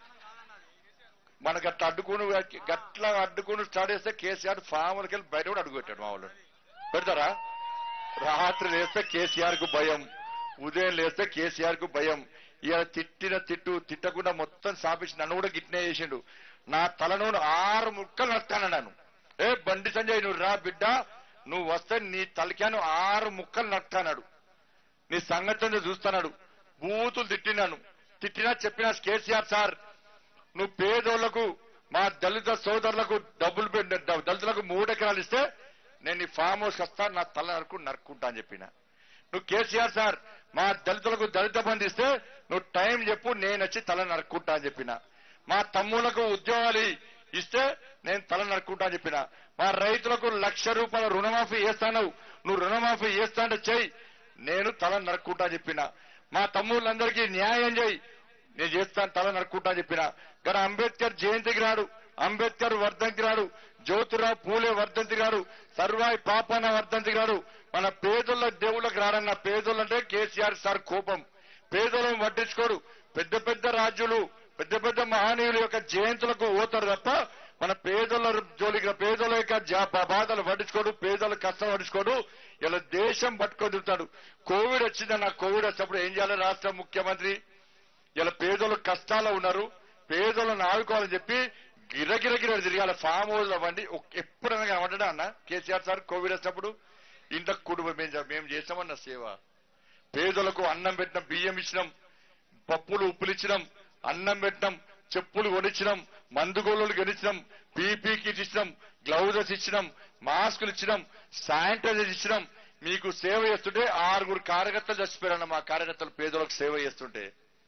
మనకు అట్లా అడ్డుకుని గట్ల అడ్డుకుని స్టార్ట్ చేస్తే కేసీఆర్ ఫామ్లకి వెళ్ళి బయట కూడా అడుగు పెట్టాడు మా వాళ్ళు పెడతారా రాత్రి లేస్తే కేసీఆర్ కు భయం ఉదయం లేస్తే కేసీఆర్ కు భయం ఇక తిట్టిన తిట్టు తిట్టకుండా మొత్తం సాపించి నన్ను కూడా గిట్నే చేసిండు నా తలను ఆరు ముక్కలు నడతానన్నాను ఏ బండి సంజయ్ నువ్వు రా బిడ్డ నువ్వు వస్తే నీ తలకాను ఆరు ముక్కలు నడతానాడు నీ సంగతి చూస్తున్నాడు బూతులు తిట్టినాను తిట్టినా చెప్పినా కేసీఆర్ సార్ నువ్వు పేదోళ్లకు మా దళిత సోదరులకు డబ్బులు పెట్టి దళితులకు మూడు ఎకరాలు ఇస్తే నేను ఈ ఫామ్ హౌస్ వస్తా నా తల నరుకు నరుక్కుంటా అని చెప్పిన నువ్వు కేసీఆర్ సార్ మా దళితులకు దళిత బంధు ఇస్తే నువ్వు టైం చెప్పు నేను వచ్చి తల నరుక్కుంటా అని చెప్పిన మా తమ్ములకు ఉద్యోగాలు ఇస్తే నేను తల నరుక్కుంటా అని చెప్పిన మా రైతులకు లక్ష రూపాయల రుణమాఫీ చేస్తాను నువ్వు రుణమాఫీ చేస్తా అంటే చెయ్యి నేను తల నరుక్కుంటా అని చెప్పిన మా తమ్ముళ్ళందరికీ న్యాయం చేయి నేను చేస్తాను తల నరుక్కుంటా అని చెప్పిన కానీ అంబేద్కర్ జయంతికి రాడు అంబేద్కర్ వర్ధంతి రాడు జ్యోతిరావు పూలే వర్ధంతి గారు సర్వాయి పాపన్న వర్ధంతి గారు మన పేదోళ్ళ దేవుళ్ళకి రాడన్న పేదోళ్ళంటే కేసీఆర్ సార్ కోపం పేదలను పట్టించుకోడు పెద్ద పెద్ద రాజ్యులు పెద్ద పెద్ద మహనీయుల యొక్క జయంతులకు పోతారు తప్ప మన పేదల జోలికి పేదల యొక్క జా- బాధలు పట్టించుకోడు పేదల కష్టం పట్టించుకోడు ఇలా దేశం పట్టుకొని తిరుగుతాడు కోవిడ్ వచ్చిందన్న కోవిడ్ వచ్చినప్పుడు ఏం చేయాలి రాష్ట్ర ముఖ్యమంత్రి ఇలా పేదలు కష్టాల్లో ఉన్నారు పేదలను ఆదుకోవాలని చెప్పి గిరగిరగిర తిరగాలి ఫామ్ హౌస్ అవ్వండి ఒక్- ఎప్పుడైనా కనబడ్డా అన్న కేసీఆర్ సార్ కోవిడ్ వచ్చినప్పుడు ఇంత కుటుంబం మేము చే- మేము చేసామన్న సేవ పేదలకు అన్నం పెట్టినాం బియ్యం ఇచ్చినాం పప్పులు ఉప్పులు ఇచ్చినాం అన్నం పెట్టినాం చెప్పులు కొనిచ్చినాం మందుగోళ్ళు గెలిచినాం పీపీ కిట్ ఇచ్చినాం గ్లౌజెస్ ఇచ్చినాం మాస్కులు ఇచ్చినాం శానిటైజర్ ఇచ్చినాం మీకు సేవ చేస్తుంటే ఆరుగురు కార్యకర్తలు చచ్చిపోయారన్న మా కార్యకర్తలు పేదలకు సేవ చేస్తుంటే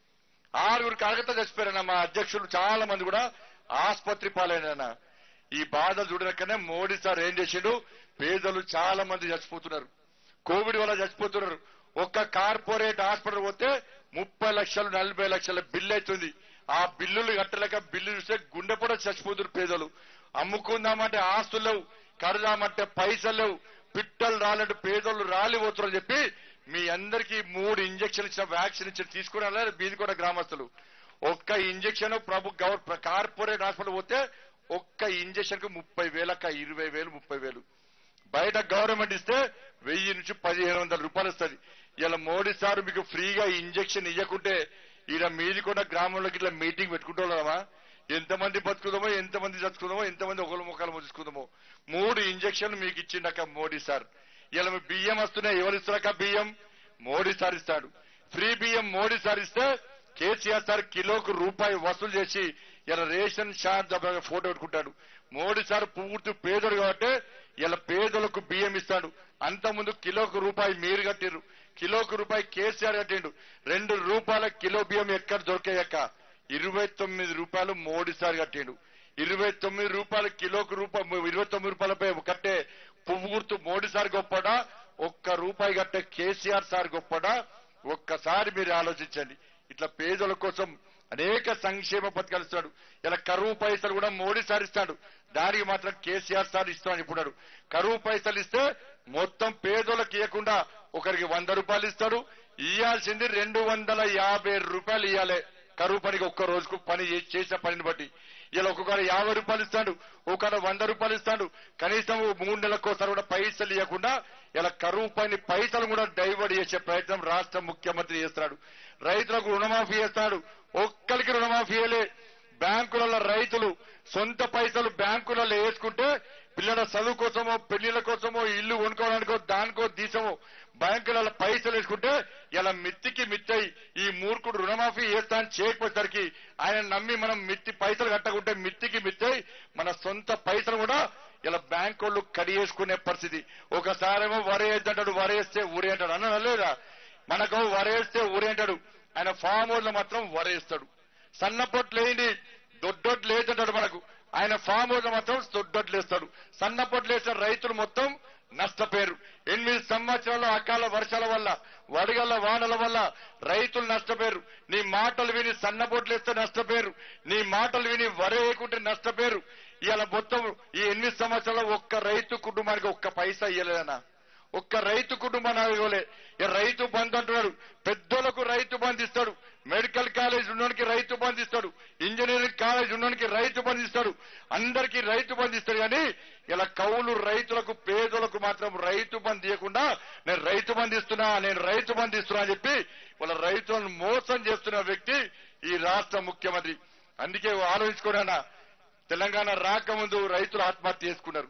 ఆరుగురు కార్యకర్తలు చచ్చిపోయారన్న మా అధ్యక్షులు చాలా మంది కూడా ఆసుపత్రి పాలైన ఈ బాధలు చూడకనే మోడీ సార్ ఏం చేసిండు పేదలు చాలా మంది చచ్చిపోతున్నారు కోవిడ్ వల్ల చచ్చిపోతున్నారు ఒక్క కార్పొరేట్ హాస్పిటల్ పోతే ముప్పై లక్షలు నలభై లక్షల బిల్లు అవుతుంది ఆ బిల్లులు కట్టలేక బిల్లు చూస్తే గుండె కూడా చచ్చిపోతున్నారు పేదలు అమ్ముకుందామంటే ఆస్తులు లేవు కడదామంటే పైసలు లేవు పిట్టలు రాలంటే పేదోళ్ళు రాలిపోతున్నారు చెప్పి మీ అందరికీ మూడు ఇంజక్షన్ ఇచ్చిన వ్యాక్సిన్ ఇచ్చిన తీసుకుని బీది కూడా గ్రామస్తులు ఒక్క ఇంజక్షన్ ప్రభు గవర్ కార్పొరేట్ హాస్పిటల్ పోతే ఒక్క ఇంజక్షన్ కు ముప్పై వేలక్క ఇరవై వేలు ముప్పై వేలు బయట గవర్నమెంట్ ఇస్తే వెయ్యి నుంచి పదిహేను వందల రూపాయలు వస్తుంది ఇలా మోడీ సార్ మీకు ఫ్రీగా ఇంజక్షన్ ఇవ్వకుంటే ఈయన మీది కూడా గ్రామంలోకి ఇట్లా మీటింగ్ పెట్టుకుంటున్నామా ఎంతమంది బతుకుదామో ఎంతమంది చచ్చుకుందామో ఎంతమంది ఒకరు ముఖాలు ముచ్చుకుందామో మూడు ఇంజక్షన్లు మీకు ఇచ్చిండక మోడీ సార్ ఇలా మీ బియ్యం వస్తున్నాయి ఎవరు ఇస్తారక బియ్యం మోడీ సార్ ఇస్తాడు ఫ్రీ బియ్యం మోడీ సార్ ఇస్తే కేసీఆర్ సార్ కిలోకు రూపాయి వసూలు చేసి ఇలా రేషన్ షార్ ఫోటో పెట్టుకుంటాడు మోడీ సార్ పూర్తి పేదడు కాబట్టి ఇలా పేదలకు బియ్యం ఇస్తాడు అంత ముందు కిలోకు రూపాయి మీరు కట్టిర్రు కిలోకు రూపాయి కేసీఆర్ కట్టిండు రెండు రూపాయల కిలో బియ్యం ఎక్కడ దొరికాయక్క ఇరవై తొమ్మిది రూపాయలు మోడీ సార్ కట్టిండు ఇరవై తొమ్మిది రూపాయలు కిలోకు రూపాయి ఇరవై తొమ్మిది రూపాయలపై కట్టే పువ్వు గుర్తు మోడీ సార్ గొప్పడా ఒక్క రూపాయి కట్టే కేసీఆర్ సార్ గొప్పడా ఒక్కసారి మీరు ఆలోచించండి ఇట్లా పేదల కోసం అనేక సంక్షేమ పథకాలు ఇస్తాడు ఇలా కరువు పైసలు కూడా మోడీ సార్ ఇస్తాడు దానికి మాత్రం కేసీఆర్ సార్ ఇస్తామని ఇప్పుడు కరువు పైసలు ఇస్తే మొత్తం పేదోళ్ళకి ఇవ్వకుండా ఒకరికి వంద రూపాయలు ఇస్తాడు ఇయ్యాల్సింది రెండు వందల యాభై రూపాయలు ఇవ్వాలి కరువు పనికి ఒక్క రోజుకు పని చే- చేసిన పనిని బట్టి ఇలా ఒక్కొక్కరు యాభై రూపాయలు ఇస్తాడు ఒకరు వంద రూపాయలు ఇస్తాడు కనీసం మూడు నెలలకోసారి కూడా పైసలు ఇవ్వకుండా ఇలా కరువు పని పైసలు కూడా డైవర్ట్ చేసే ప్రయత్నం రాష్ట్ర ముఖ్యమంత్రి చేస్తాడు రైతులకు రుణమాఫీ చేస్తాడు ఒక్కరికి రుణమాఫీ చేయలే బ్యాంకులలో రైతులు సొంత పైసలు బ్యాంకులలో వేసుకుంటే పిల్లల చదువు కోసమో పెళ్లిళ్ళ కోసమో ఇల్లు కొనుక్కోవడానికో దానికో దీసమో బ్యాంకులలో పైసలు వేసుకుంటే ఇలా మిత్తికి మిత్తయి ఈ మూర్ఖుడు రుణమాఫీ చేస్తా అని చేయకపోయేసరికి ఆయన నమ్మి మనం మిత్తి పైసలు కట్టకుంటే మిత్తికి మిత్తయి మన సొంత పైసలు కూడా ఇలా బ్యాంక్ వాళ్ళు కడిగేసుకునే పరిస్థితి ఒకసారేమో వరేద్దంటాడు వరేస్తే ఊరే అంటాడు అన్న లేదా మనకు వరేస్తే ఊరే అంటాడు ఆయన ఫామ్ హౌస్ లో మాత్రం వరేస్తాడు సన్నపొట్లు వేయండి దొడ్డొడ్లు లేదంటాడు మనకు ఆయన ఫామ్ హౌస్ లో మాత్రం దొడ్డొడ్లు వేస్తాడు సన్నపొట్లు వేసిన రైతులు మొత్తం నష్టపోయారు ఎనిమిది సంవత్సరాల అకాల వర్షాల వల్ల వడగళ్ల వానల వల్ల రైతులు నష్టపోయారు నీ మాటలు విని సన్నబొట్లు వేస్తే నష్టపోయారు నీ మాటలు విని వరేయకుంటే నష్టపోయారు ఇవాళ మొత్తం ఈ ఎనిమిది సంవత్సరాల ఒక్క రైతు కుటుంబానికి ఒక్క పైసా ఇయ్యలేదన్నా ఒక్క రైతు కుటుంబాన్ని ఇవ్వలే ఇక రైతు బంధు అంటున్నాడు పెద్దోళ్ళకు రైతు బంధు ఇస్తాడు మెడికల్ కాలేజ్ ఉన్నోనికి రైతు బంధు ఇస్తాడు ఇంజనీరింగ్ కాలేజ్ ఉన్నోనికి రైతు బంధు ఇస్తాడు అందరికీ రైతు బంధు ఇస్తాడు కానీ ఇలా కౌలు రైతులకు పేదలకు మాత్రం రైతు బంధు ఇవ్వకుండా నేను రైతు బంధు ఇస్తున్నా నేను రైతు బంధు ఇస్తున్నా అని చెప్పి వాళ్ళ రైతులను మోసం చేస్తున్న వ్యక్తి ఈ రాష్ట్ర ముఖ్యమంత్రి అందుకే ఆలోచించుకోనన్నా తెలంగాణ రాకముందు రైతులు ఆత్మహత్య చేసుకున్నారు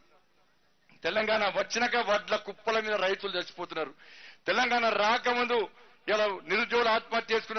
తెలంగాణ వచ్చినాక వడ్ల కుప్పల మీద రైతులు చచ్చిపోతున్నారు తెలంగాణ రాకముందు ఇలా నిరుద్యోగులు ఆత్మహత్య చేసుకున్నారు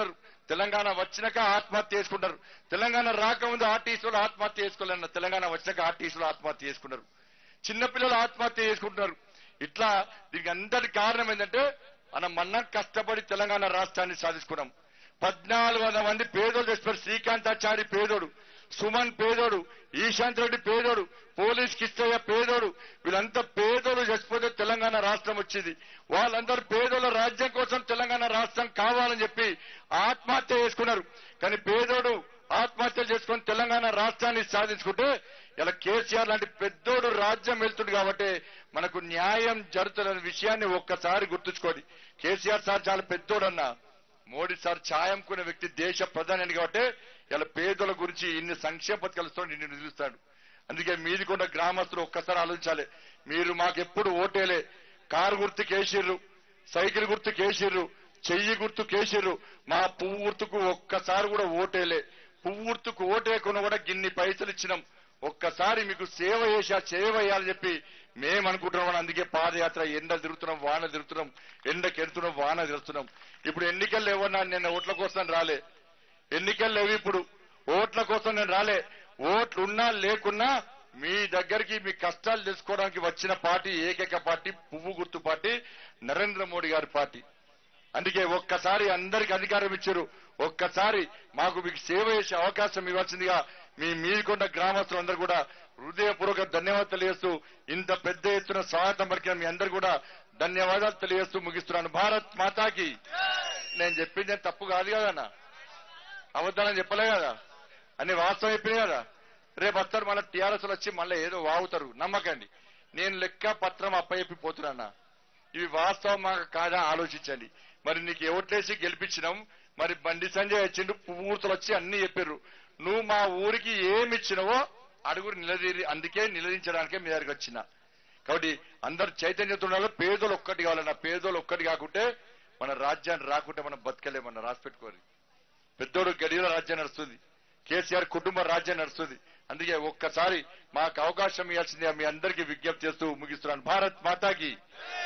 తెలంగాణ వచ్చినాక ఆత్మహత్య చేసుకుంటారు తెలంగాణ రాకముందు ఆర్టీసీలు ఆత్మహత్య చేసుకోలేన్న తెలంగాణ వచ్చినాక ఆర్టీసీలు ఆత్మహత్య చేసుకున్నారు చిన్నపిల్లలు ఆత్మహత్య చేసుకుంటున్నారు ఇట్లా దీనికి అంతటి కారణం ఏంటంటే మనం మన్న కష్టపడి తెలంగాణ రాష్ట్రాన్ని సాధించుకున్నాం పద్నాలుగు వందల మంది పేదోడు తెచ్చిపోయారు శ్రీకాంతాచారి పేదోడు సుమన్ పేదోడు ఈశాంత్ రెడ్డి పేదోడు పోలీస్ కిష్టయ్య పేదోడు వీళ్ళంతా పేదోడు చచ్చిపోతే తెలంగాణ రాష్ట్రం వచ్చింది వాళ్ళందరూ పేదోళ్ళ రాజ్యం కోసం తెలంగాణ రాష్ట్రం కావాలని చెప్పి ఆత్మహత్య చేసుకున్నారు కానీ పేదోడు ఆత్మహత్య చేసుకొని తెలంగాణ రాష్ట్రాన్ని సాధించుకుంటే ఇలా కేసీఆర్ లాంటి పెద్దోడు రాజ్యం వెళ్తుంది కాబట్టి మనకు న్యాయం జరుగుతున్న విషయాన్ని ఒక్కసారి గుర్తుంచుకోండి కేసీఆర్ సార్ చాలా పెద్దోడన్నా మోడీ సార్ ఛాయంకునే వ్యక్తి దేశ ప్రధాని కాబట్టి ఇలా పేదల గురించి ఇన్ని సంక్షేమ పథకాలు ఇస్తాడు నిన్ను నిలుస్తాడు అందుకే మీది కూడా గ్రామస్తులు ఒక్కసారి ఆలోచించాలి మీరు మాకు ఎప్పుడు ఓటేలే కారు గుర్తు కేసిర్రు సైకిల్ గుర్తు కేసిర్రు చెయ్యి గుర్తు కేసిర్రు మా పువ్వు గుర్తుకు ఒక్కసారి కూడా ఓటేలే పువ్వు గుర్తుకు ఓటేయకుండా కూడా గిన్ని పైసలు ఇచ్చినాం ఒక్కసారి మీకు సేవ చేసి ఆ సేవ చేయాలని చెప్పి మేము అనుకుంటున్నాం అందుకే పాదయాత్ర ఎండ తిరుగుతున్నాం వాన తిరుగుతున్నాం ఎండకి ఎడుతున్నాం వాన తిరుగుతున్నాం ఇప్పుడు ఎన్నికలు ఏమన్నా నేను ఓట్ల కోసం రాలే ఎన్నికలు లేవు ఇప్పుడు ఓట్ల కోసం నేను రాలే ఓట్లు ఉన్నా లేకున్నా మీ దగ్గరికి మీ కష్టాలు తెలుసుకోవడానికి వచ్చిన పార్టీ ఏకైక పార్టీ పువ్వు గుర్తు పార్టీ నరేంద్ర మోడీ గారి పార్టీ అందుకే ఒక్కసారి అందరికి అధికారం ఇచ్చారు ఒక్కసారి మాకు మీకు సేవ చేసే అవకాశం ఇవ్వాల్సిందిగా మీ మీదికొండ గ్రామస్తులందరూ కూడా హృదయపూర్వక ధన్యవాదాలు తెలియజేస్తూ ఇంత పెద్ద ఎత్తున స్వాగతం పలికిన మీ అందరు కూడా ధన్యవాదాలు తెలియజేస్తూ ముగిస్తున్నాను భారత్ మాతాకి నేను చెప్పింది ఏం తప్పు కాదు కదన్నా అబద్ధాలని చెప్పలే కదా అన్ని వాస్తవం చెప్పినాయి కదా రేపు వస్తారు మళ్ళీ టీఆర్ఎస్ వచ్చి మళ్ళీ ఏదో వాగుతారు నమ్మకండి నేను లెక్క పత్రం అప్పచెప్పి పోతున్నా ఇవి వాస్తవమా కాదా ఆలోచించండి మరి నీకు ఎవట్లేసి గెలిపించినాం మరి బండి సంజయ్ వచ్చిండు పువ్వుతులు వచ్చి అన్ని చెప్పారు నువ్వు మా ఊరికి ఏమి ఇచ్చినావో అడుగురు నిలదీరి అందుకే నిలదించడానికే మీ దగ్గరికి వచ్చిన కాబట్టి అందరు చైతన్యత ఉండాలి పేదలు ఒక్కటి కావాలన్న పేదలు ఒక్కటి కాకుంటే మన రాజ్యాన్ని రాకుంటే మనం బతకలేమన్న రాసి పెట్టుకోవాలి పెద్దోడు గడియల రాజ్యం నడుస్తుంది కేసీఆర్ కుటుంబ రాజ్యం నడుస్తుంది అందుకే ఒక్కసారి మాకు అవకాశం ఇవ్వాల్సిందిగా మీ అందరికీ విజ్ఞప్తి చేస్తూ ముగిస్తున్నాను భారత్ మాతాకి